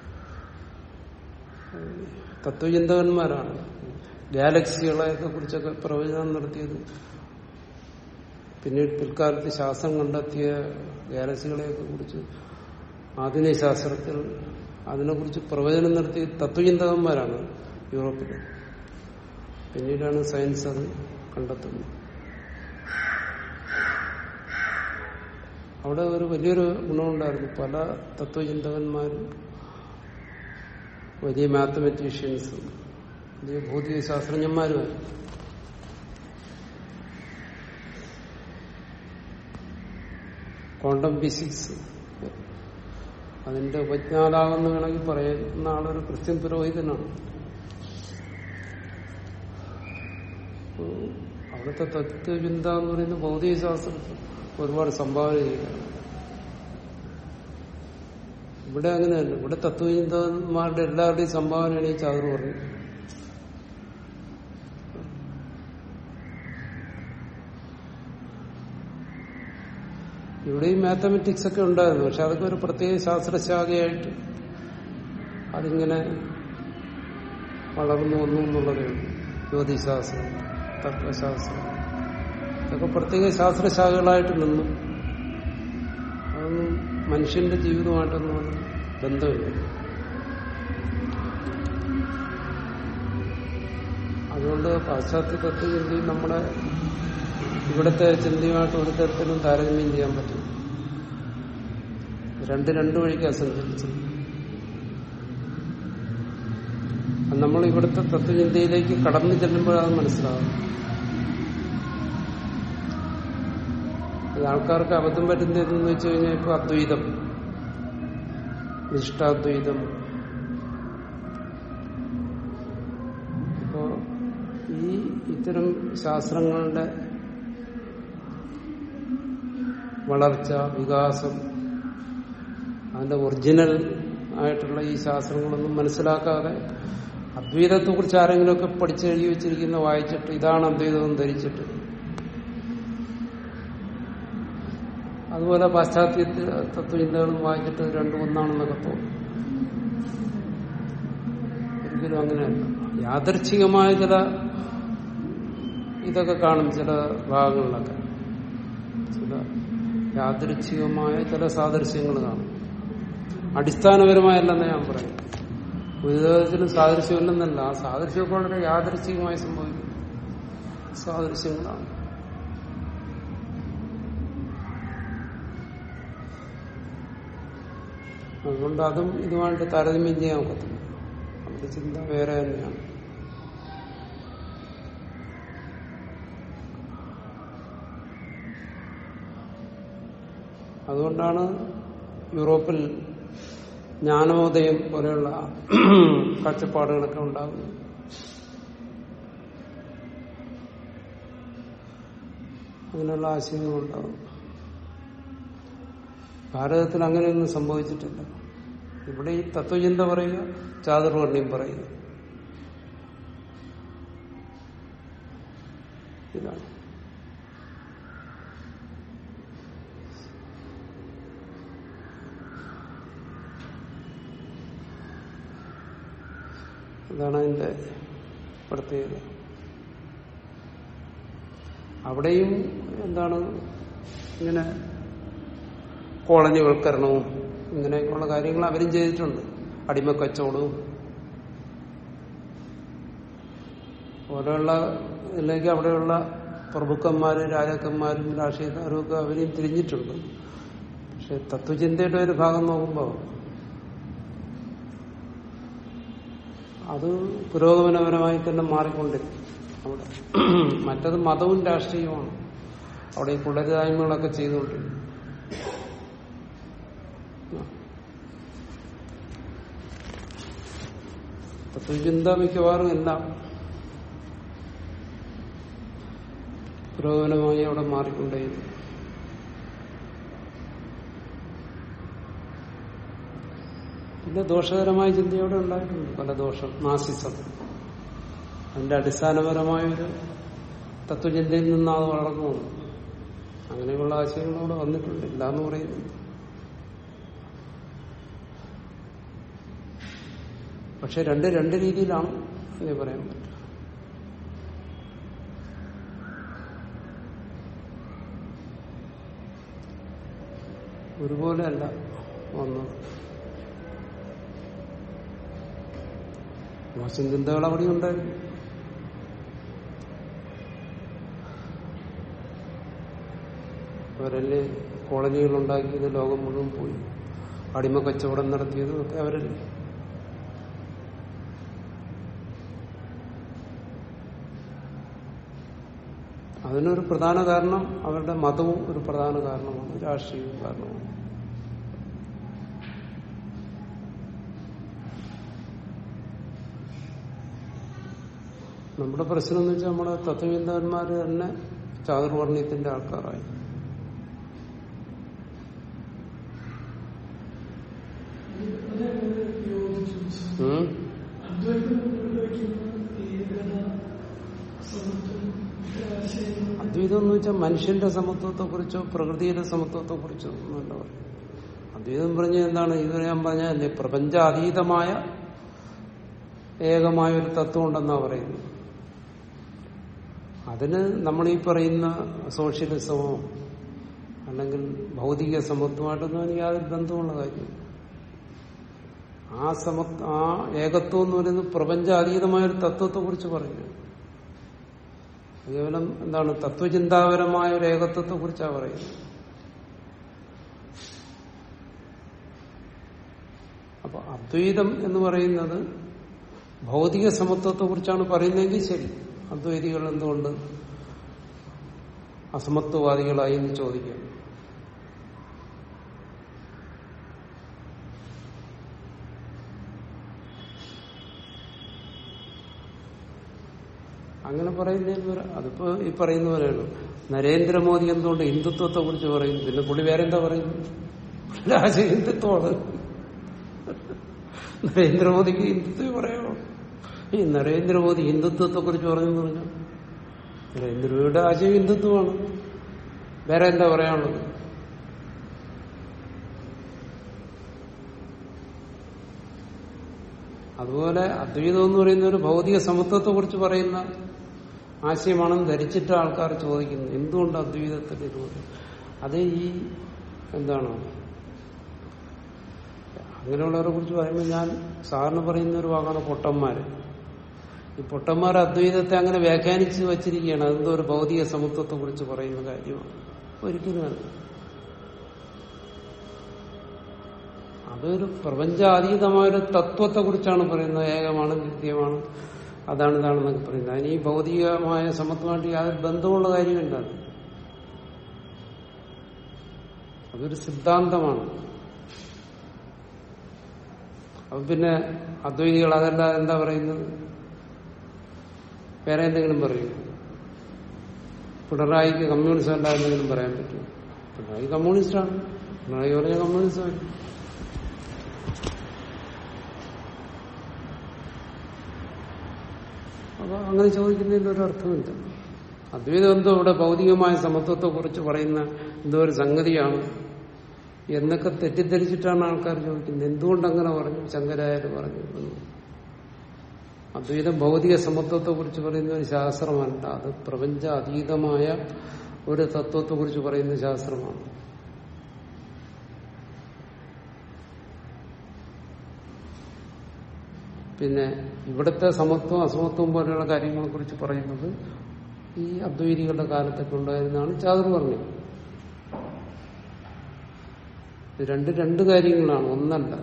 തത്വചിന്തകന്മാരാണ് ഗാലക്സികളെയൊക്കെ കുറിച്ചൊക്കെ പ്രവചനം നടത്തിയത് പിന്നീട് പിൽക്കാലത്ത് ശാസ്ത്രം കണ്ടെത്തിയ ഗാലക്സികളെയൊക്കെ കുറിച്ച് ആധുനിക ശാസ്ത്രത്തിൽ അതിനെക്കുറിച്ച് പ്രവചനം നടത്തിയ തത്വചിന്തകന്മാരാണ് യൂറോപ്പിൽ പിന്നീടാണ് സയൻസ് അത് കണ്ടെത്തുന്നത് അവിടെ ഒരു വലിയൊരു ഗുണമുണ്ടായിരുന്നു പല തത്വചിന്തകന്മാരും വലിയ മാത്തമെറ്റീഷ്യൻസ് വലിയ ഭൗതിക ശാസ്ത്രജ്ഞന്മാരുമായിരുന്നു ക്വാണ്ടം ഫിസിക്സ് അതിന്റെ ഉപജ്ഞാതാവെന്ന് വേണമെങ്കിൽ പറയുന്ന ആളൊരു ക്രിസ്ത്യൻ പുരോഹിതനാണ് അപ്പോ അവിടുത്തെ തത്വചിന്ത എന്ന് പറയുന്ന ഭൗതിക ശാസ്ത്രത്തിൽ ഒരുപാട് സംഭാവന ചെയ്യുകയാണ് ഇവിടെ അങ്ങനെയല്ല ഇവിടെ തത്വചിന്തന്മാരുടെ എല്ലാവരുടെയും സംഭാവനയാണ് ഈ ചാതുർ പറഞ്ഞത് ഇവിടെയും മാത്തമെറ്റിക്സ് ഒക്കെ ഉണ്ടായിരുന്നു പക്ഷെ അതൊക്കെ ഒരു പ്രത്യേക ശാസ്ത്രശാഖയായിട്ട് അതിങ്ങനെ വളർന്നു വന്നു എന്നുള്ളതേ ഉള്ളൂ ജ്യോതിശാസ്ത്രം തത്വശാസ്ത്രം ഇതൊക്കെ പ്രത്യേക ശാസ്ത്രശാഖകളായിട്ട് നിന്നു അതൊന്നും മനുഷ്യന്റെ ജീവിതമായിട്ടൊന്നും അത് ബന്ധമില്ല അതുകൊണ്ട് പാശ്ചാത്യ തത്വചിന്തയും നമ്മുടെ ഇവിടുത്തെ ചിന്തയുമായിട്ട് ഒരു തരത്തിലും താരതമ്യം ചെയ്യാൻ പറ്റും രണ്ട് രണ്ട് വഴിക്കാണ് സഞ്ചരിച്ചത് നമ്മൾ ഇവിടുത്തെ തത്വചിന്തയിലേക്ക് കടന്നു ചെല്ലുമ്പോഴാണ് മനസ്സിലാകും ഇത് ആൾക്കാർക്ക് അബദ്ധം പറ്റുന്നതെന്ന് വെച്ച് കഴിഞ്ഞാൽ ഇപ്പൊ അദ്വൈതം നിഷ്ഠാദ്വൈതം ഇപ്പോ ഈ ഇത്തരം ശാസ്ത്രങ്ങളുടെ വളർച്ച വികാസം അതിന്റെ ഒറിജിനൽ ആയിട്ടുള്ള ഈ ശാസ്ത്രങ്ങളൊന്നും മനസ്സിലാക്കാതെ അദ്വൈതത്തെ കുറിച്ച് ആരെങ്കിലുമൊക്കെ പഠിച്ചെഴുതി വെച്ചിരിക്കുന്ന വായിച്ചിട്ട് ഇതാണ് അദ്വൈതം ധരിച്ചിട്ട് അതുപോലെ പാശ്ചാത്യ തത്വചിന്തകളും വായിച്ചിട്ട് രണ്ടും ഒന്നാണെന്നൊക്കെ തോന്നും ഒരിക്കലും അങ്ങനെയല്ല യാദർച്ഛികമായ ചില ഇതൊക്കെ കാണും ചില ഭാഗങ്ങളിലൊക്കെ ചില യാദൃച്ഛികമായ ചില സാദൃശ്യങ്ങൾ കാണും അടിസ്ഥാനപരമായല്ലെന്ന് ഞാൻ പറയും ഒരു വിധത്തിലും സാദൃശ്യമില്ലെന്നല്ല ആ സാദൃശ്യമൊക്കെ വളരെ യാദൃച്ഛികമായി സംഭവിക്കും സാദൃശ്യങ്ങളാണ് അതുകൊണ്ട് അതും ഇതുമായിട്ട് താരതമ്യം ചെയ്യാൻ ഒക്കത്തില്ല അവരുടെ ചിന്ത വേറെ തന്നെയാണ് അതുകൊണ്ടാണ് യൂറോപ്പിൽ ജ്ഞാനോദയം പോലെയുള്ള കാഴ്ചപ്പാടുകളൊക്കെ ഉണ്ടാകുന്നത് അങ്ങനെയുള്ള ആശയങ്ങളുണ്ടാകും ഭാരതത്തിൽ അങ്ങനെയൊന്നും സംഭവിച്ചിട്ടില്ല ഇവിടെ ഈ തത്വചിന്ത പറയുക ചാതുർവർണ്ണ്യം പറയുക ഇതാണ് അതാണ് അതിന്റെ പ്രത്യേകത അവിടെയും എന്താണ് ഇങ്ങനെ കോളനിവൽക്കരണവും ഇങ്ങനെയൊക്കെയുള്ള കാര്യങ്ങൾ അവരും ചെയ്തിട്ടുണ്ട് അടിമക്കച്ചവടവും ഓരോയുള്ള ഇതിലേക്ക് അവിടെയുള്ള പ്രഭുക്കന്മാരും രാജാക്കന്മാരും രാഷ്ട്രീയക്കാരും ഒക്കെ അവരെയും തിരിഞ്ഞിട്ടുണ്ട് പക്ഷെ തത്വചിന്തയുടെ ഒരു ഭാഗം നോക്കുമ്പോൾ അത് പുരോഗമനപരമായി തന്നെ മാറിക്കൊണ്ടിരിക്കും അവിടെ മറ്റത് മതവും രാഷ്ട്രീയവുമാണ് അവിടെ ഈ കുളരായ്മകളൊക്കെ ചെയ്തുകൊണ്ടിരിക്കും തത്വചിന്ത മിക്കവാറും എല്ലാം പുരോഗമനമായി അവിടെ മാറിക്കൊണ്ടേയിരുന്നു പിന്നെ ദോഷകരമായ ചിന്തയോടെ ഉണ്ടായിട്ടുണ്ട് പല ദോഷം നാസിസം അതിന്റെ അടിസ്ഥാനപരമായൊരു തത്വചിന്തയിൽ നിന്നാണ് അത് വളർന്നു വന്നത് അങ്ങനെയുള്ള ആശയങ്ങളോട് വന്നിട്ടുണ്ട് ഇല്ല എന്ന് പറയുന്നു പക്ഷെ രണ്ട് രണ്ട് രീതിയിലാണ് എന്നേ പറയാൻ പറ്റും ഒരുപോലെ അല്ല വന്നത് മോശം ചിന്തകൾ അവിടെ ഉണ്ടായിരുന്നു അവരല്ലേ കോളനികൾ ഉണ്ടാക്കിയത് ലോകം മുഴുവൻ പോയി അടിമ കച്ചവടം നടത്തിയതും ഒക്കെ അവരല്ലേ അതിനൊരു പ്രധാന കാരണം അവരുടെ മതവും ഒരു പ്രധാന കാരണമാണ് രാഷ്ട്രീയവും കാരണമാണ് നമ്മുടെ പ്രശ്നം എന്ന് വെച്ചാൽ നമ്മുടെ തത്വചിന്തകന്മാര് തന്നെ ചാതുർവർണ്ണയത്തിന്റെ ആൾക്കാരായി ഉം? അദ്വൈതം നിർവഹിക്കുന്ന ഏകത സമത്വം ആശയങ്ങൾ അദ്വൈതം എന്ന് വെച്ചാൽ മനുഷ്യന്റെ സമത്വത്തെ കുറിച്ചോ പ്രകൃതിയുടെ സമത്വത്തെ കുറിച്ചോ ഒന്നല്ല പറയും അദ്വൈതം പറഞ്ഞ എന്താണ് ഇതുവരെ ഞാൻ പറഞ്ഞല്ലേ പ്രപഞ്ചാതീതമായ ഏകമായ ഒരു തത്വം ഉണ്ടെന്നാ പറയുന്നത് അതിന് നമ്മൾ ഈ പറയുന്ന സോഷ്യലിസമോ അല്ലെങ്കിൽ ഭൗതിക സമത്വമായിട്ടൊന്നും എനിക്ക് യാതൊരു ബന്ധമുള്ള കാര്യം ആ സമ ആ ഏകത്വം എന്ന് പറയുന്നത് പ്രപഞ്ചാതീതമായ ഒരു തത്വത്തെ കുറിച്ച് പറയുന്നത് കേവലം എന്താണ് തത്വചിന്താപരമായ ഒരു ഏകത്വത്തെ കുറിച്ചാണ് പറയുന്നത് അപ്പൊ അദ്വൈതം എന്ന് പറയുന്നത് ഭൗതിക സമത്വത്തെ കുറിച്ചാണ് പറയുന്നതെങ്കിൽ ശരി അദ്വൈതികൾ എന്തുകൊണ്ട് അസമത്വവാദികളായി എന്ന് ചോദിക്കാം അങ്ങനെ പറയുന്നതിന് ഒരു- അതിപ്പോ ഈ പറയുന്ന പോലെയാണ് നരേന്ദ്രമോദി എന്തുകൊണ്ട് ഹിന്ദുത്വത്തെ കുറിച്ച് പറയുന്നു പിന്നെ പുള്ളി വേറെ എന്താ പറയുന്നു പുള്ളിയുടെ ആശയം ഹിന്ദുത്വമാണ് നരേന്ദ്രമോദിക്ക് ഹിന്ദുത്വം പറയാമോ ഈ നരേന്ദ്രമോദി ഹിന്ദുത്വത്തെ കുറിച്ച് പറഞ്ഞെന്ന് പറഞ്ഞു നരേന്ദ്രമോദിയുടെ ആശയം ഹിന്ദുത്വമാണ് വേറെ എന്താ പറയാനുള്ളത് അതുപോലെ അദ്വൈതം എന്ന് പറയുന്ന ഒരു ഭൗതിക സമത്വത്തെ കുറിച്ച് പറയുന്ന ആശയമാണെന്ന് ധരിച്ചിട്ട് ആൾക്കാർ ചോദിക്കുന്നു എന്തുകൊണ്ട് അദ്വൈതത്തിൽ ഇതുകൊണ്ട് അത് ഈ എന്താണ് അങ്ങനെയുള്ളവരെ കുറിച്ച് പറയുമ്പോൾ ഞാൻ സാറിന് പറയുന്ന ഒരു വാക്കാണ് പൊട്ടന്മാര് ഈ പൊട്ടന്മാർ അദ്വൈതത്തെ അങ്ങനെ വ്യാഖ്യാനിച്ച് വച്ചിരിക്കുകയാണ് അതെന്തോ ഒരു ഭൗതിക സമത്വത്തെ കുറിച്ച് പറയുന്ന കാര്യമാണ് ഒരിക്കലുമല്ല അതൊരു പ്രപഞ്ചാതീതമായ ഒരു തത്വത്തെ കുറിച്ചാണ് പറയുന്നത് ഏകമാണ് നിത്യമാണ് അതാണ് ഇതാണെന്നൊക്കെ പറയുന്നത് അതിന് ഈ ഭൗതികമായ സമത്വമായിട്ട് യാതൊരു ബന്ധമുള്ള കാര്യമില്ല അത്. അതൊരു സിദ്ധാന്തമാണ് അപ്പൊ പിന്നെ അദ്വൈതികൾ അതല്ല എന്താ പറയുന്നത് വേറെ എന്തെങ്കിലും പറയും പിണറായിക്ക് കമ്മ്യൂണിസം അല്ല എന്തെങ്കിലും പറയാൻ പറ്റും പിണറായി കമ്മ്യൂണിസ്റ്റാണ് പിണറായി പറഞ്ഞ കമ്മ്യൂണിസം അപ്പൊ അങ്ങനെ ചോദിക്കുന്നതിന്റെ ഒരു അർത്ഥമില്ല അദ്വൈതം എന്തോ ഇവിടെ ഭൗതികമായ സമത്വത്തെ കുറിച്ച് പറയുന്ന എന്തോ ഒരു സംഗതിയാണ് എന്നൊക്കെ തെറ്റിദ്ധരിച്ചിട്ടാണ് ആൾക്കാർ ചോദിക്കുന്നത് എന്തുകൊണ്ട് അങ്ങനെ പറഞ്ഞു ശങ്കരാചാര്യ പറഞ്ഞു എന്ന്. അദ്വൈതം ഭൗതിക സമത്വത്തെ കുറിച്ച് പറയുന്ന ഒരു ശാസ്ത്രമല്ല അത് പ്രപഞ്ച അതീതമായ ഒരു തത്വത്തെ കുറിച്ച് പറയുന്ന ശാസ്ത്രമാണ് പിന്നെ ഇവിടുത്തെ സമത്വം അസമത്വം പോലെയുള്ള കാര്യങ്ങളെ കുറിച്ച് പറയുന്നത് ഈ അദ്വൈതികളുടെ കാലത്തൊക്കെ ഉണ്ടായിരുന്നാണ് ചാതുർ പറഞ്ഞത് ഇത് രണ്ട് രണ്ട് കാര്യങ്ങളാണ് ഒന്നല്ല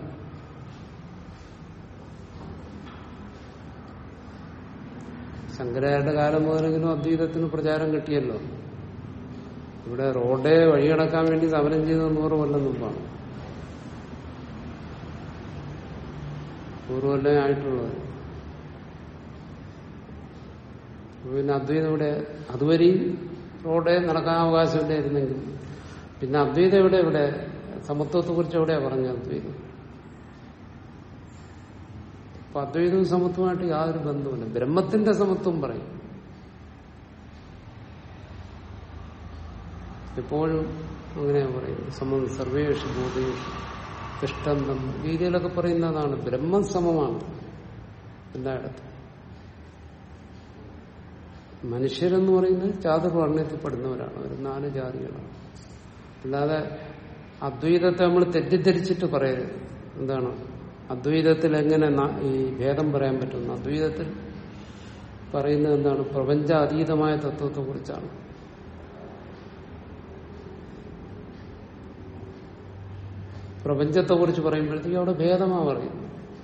ശങ്കരാചാര്യരുടെ കാലം മുതലെങ്കിലും അദ്വൈതത്തിന് പ്രചാരം കിട്ടിയല്ലോ ഇവിടെ റോഡേ വഴിയടക്കാൻ വേണ്ടി സമരം ചെയ്ത നൂറ് കൊല്ലം മുമ്പാണ് നൂറ് കൊല്ലം ആയിട്ടുള്ളത് അപ്പൊ പിന്നെ അദ്വൈതം ഇവിടെ അതുവരെയും റോഡേ നടക്കാൻ അവകാശമില്ലായിരുന്നെങ്കിൽ പിന്നെ അദ്വൈതം എവിടെ ഇവിടെ സമത്വത്തെ കുറിച്ച് എവിടെയാ പറഞ്ഞത് അദ്വൈതം അപ്പൊ അദ്വൈതവും സമത്വമായിട്ട് യാതൊരു ബന്ധവുമില്ല ബ്രഹ്മത്തിന്റെ സമത്വം പറയും എപ്പോഴും അങ്ങനെയാ പറയുന്നത് സമം സർവേഷു ബോധേഷു തിഷ്ടന്തം ഗീതയിലൊക്കെ പറയുന്നതാണ് ബ്രഹ്മം സമമാണ് എല്ലായിടത്തും മനുഷ്യരെന്ന് പറയുന്നത് ചാതുർവർണ്ണയത്തിൽപ്പെടുന്നവരാണ് ഒരു നാല് ജാതികളാണ് അല്ലാതെ അദ്വൈതത്തെ നമ്മൾ തെറ്റിദ്ധരിച്ചിട്ട് പറയരുത് എന്താണ് അദ്വൈതത്തിൽ എങ്ങനെ ന- ഈ ഭേദം പറയാൻ പറ്റുന്നു അദ്വൈതത്തിൽ പറയുന്നത് എന്താണ് പ്രപഞ്ച അതീതമായ തത്വത്തെ കുറിച്ചാണ് പ്രപഞ്ചത്തെ കുറിച്ച് പറയുമ്പോഴത്തേക്കും അവിടെ ഭേദമാ പറയുന്നത്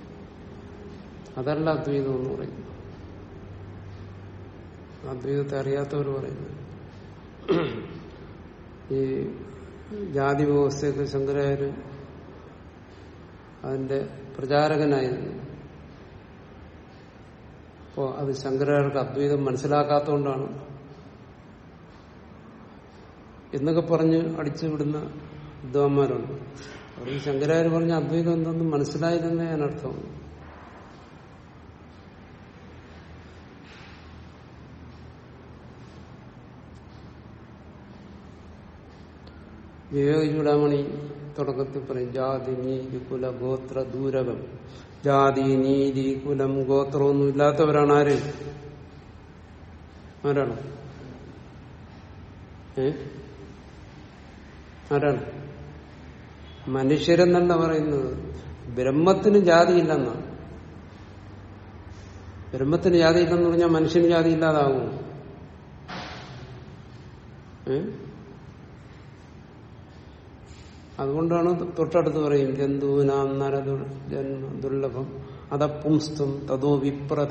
അതല്ല അദ്വൈതം എന്ന് പറയുന്നത് അദ്വൈതത്തെ അറിയാത്തവർ പറയുന്നത് ഈ ജാതി വ്യവസ്ഥയൊക്കെ ശങ്കരാചാര്യ അതിന്റെ പ്രചാരകനായിരുന്നു അപ്പോ അത് ശങ്കരാചാര്യർക്ക് അദ്വൈതം മനസ്സിലാക്കാത്തതുകൊണ്ടാണ് എന്നൊക്കെ പറഞ്ഞ് അടിച്ചു വിടുന്ന വിദ്വാന്മാരുണ്ട് അവർ ഈ ശങ്കരാചാര്യ പറഞ്ഞ അദ്വൈതം എന്തെന്ന് മനസ്സിലായതെന്നേ ഞാൻ അർത്ഥമാണ് വിവേക ചൂടാമണി തുടക്കത്തിൽ പറയും ജാതി നീതി കുല ഗോത്ര ദൂരകം ജാതി നീതി കുലം ഗോത്രമൊന്നും ഇല്ലാത്തവരാണ് ആര് ആരാണ് ഏ ആരാണ് മനുഷ്യരെന്നല്ല പറയുന്നത് ബ്രഹ്മത്തിന് ജാതിയില്ലെന്നാണ് ബ്രഹ്മത്തിന് ജാതിയില്ലെന്ന് പറഞ്ഞാൽ മനുഷ്യന് ജാതി ഇല്ലാതാകുമോ ഏ അതുകൊണ്ടാണ് തൊട്ടടുത്ത് പറയും ജന്തുവിനാം നര ജന്മ ദുർലഭം അതപുംസ്തും തതോ വിപ്രത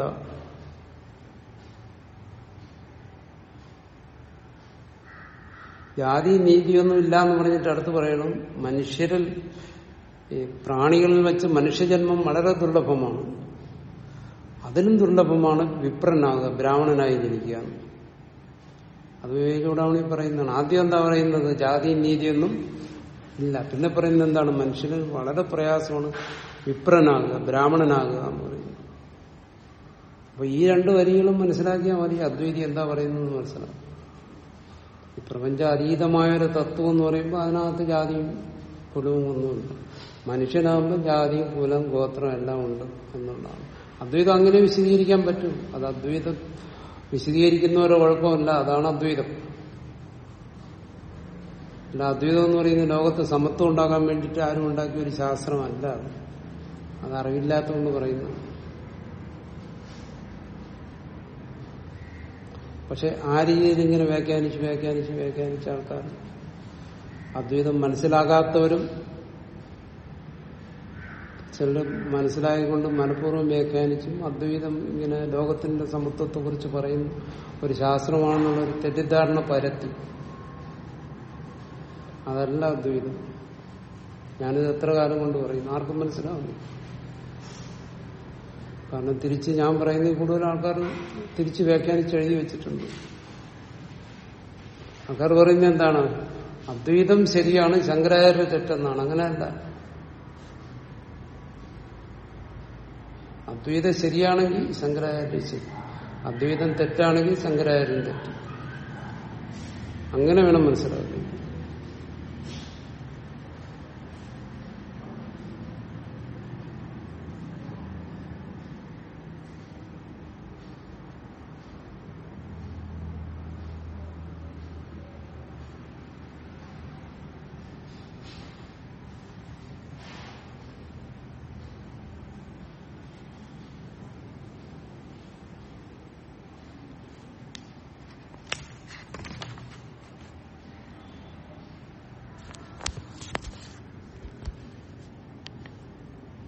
ജാതി നീതിയൊന്നും ഇല്ല എന്ന് പറഞ്ഞിട്ട് അടുത്ത് പറയണം മനുഷ്യരിൽ ഈ പ്രാണികളിൽ വെച്ച് മനുഷ്യജന്മം വളരെ ദുർലഭമാണ് അതിലും ദുർലഭമാണ് വിപ്രനാകുക ബ്രാഹ്മണനായി ജനിക്കുക അത് വിവേചൂടാവണി പറയുന്നതാണ് ആദ്യം എന്താ പറയുന്നത് ജാതി നീതിയൊന്നും ഇല്ല പിന്നെ പറയുന്നത് എന്താണ് മനുഷ്യന് വളരെ പ്രയാസമാണ് വിപ്രനാകുക ബ്രാഹ്മണനാകുക എന്ന് പറയുന്നത് അപ്പൊ ഈ രണ്ട് വരികളും മനസ്സിലാക്കിയാൽ മതി അദ്വൈതി എന്താ പറയുന്നത് മനസ്സിലാവും ഈ പ്രപഞ്ച അതീതമായൊരു തത്വം എന്ന് പറയുമ്പോൾ അതിനകത്ത് ജാതിയും കുലവും ഒന്നുമില്ല മനുഷ്യനാകുമ്പോൾ ജാതിയും കുലം ഗോത്രം എല്ലാം ഉണ്ട് എന്നുള്ളതാണ് അദ്വൈതം അങ്ങനെ വിശദീകരിക്കാൻ പറ്റും അത് അദ്വൈതം വിശദീകരിക്കുന്നവരോ കുഴപ്പമില്ല അതാണ് അദ്വൈതം അല്ല അദ്വൈതം എന്ന് പറയുന്നത് ലോകത്ത് സമത്വം ഉണ്ടാകാൻ വേണ്ടിയിട്ട് ആരും ഉണ്ടാക്കിയ ഒരു ശാസ്ത്രമല്ല അത് അത് അറിവില്ലാത്തതുകൊണ്ട് പറയുന്നു പക്ഷെ ആ രീതിയിൽ ഇങ്ങനെ വ്യാഖ്യാനിച്ച് വ്യാഖ്യാനിച്ച് വ്യാഖ്യാനിച്ച ആൾക്കാർ അദ്വൈതം മനസ്സിലാകാത്തവരും ചിലർ മനസ്സിലായിക്കൊണ്ട് മനഃപൂർവ്വം വ്യാഖ്യാനിച്ചും അദ്വൈതം ഇങ്ങനെ ലോകത്തിന്റെ സമത്വത്തെ കുറിച്ച് പറയുന്നു ഒരു ശാസ്ത്രമാണെന്നുള്ള ഒരു തെറ്റിദ്ധാരണ പരത്തി അതല്ല അദ്വൈതം ഞാനിത് എത്ര കാലം കൊണ്ട് പറയുന്നു ആർക്കും മനസ്സിലാവുന്നു കാരണം തിരിച്ച് ഞാൻ പറയുന്നതിൽ കൂടുതൽ ആൾക്കാർ തിരിച്ച് വ്യാഖ്യാനിച്ച് എഴുതി വെച്ചിട്ടുണ്ട് ആൾക്കാർ പറയുന്നത് എന്താണ് അദ്വൈതം ശരിയാണ് ശങ്കരാചാര്യ തെറ്റെന്നാണ് അങ്ങനെയല്ല അദ്വൈതം ശരിയാണെങ്കിൽ ശങ്കരാചാര്യ ശരി അദ്വൈതം തെറ്റാണെങ്കിൽ ശങ്കരാചാര്യൻ തെറ്റ് അങ്ങനെ വേണം മനസ്സിലാക്കുക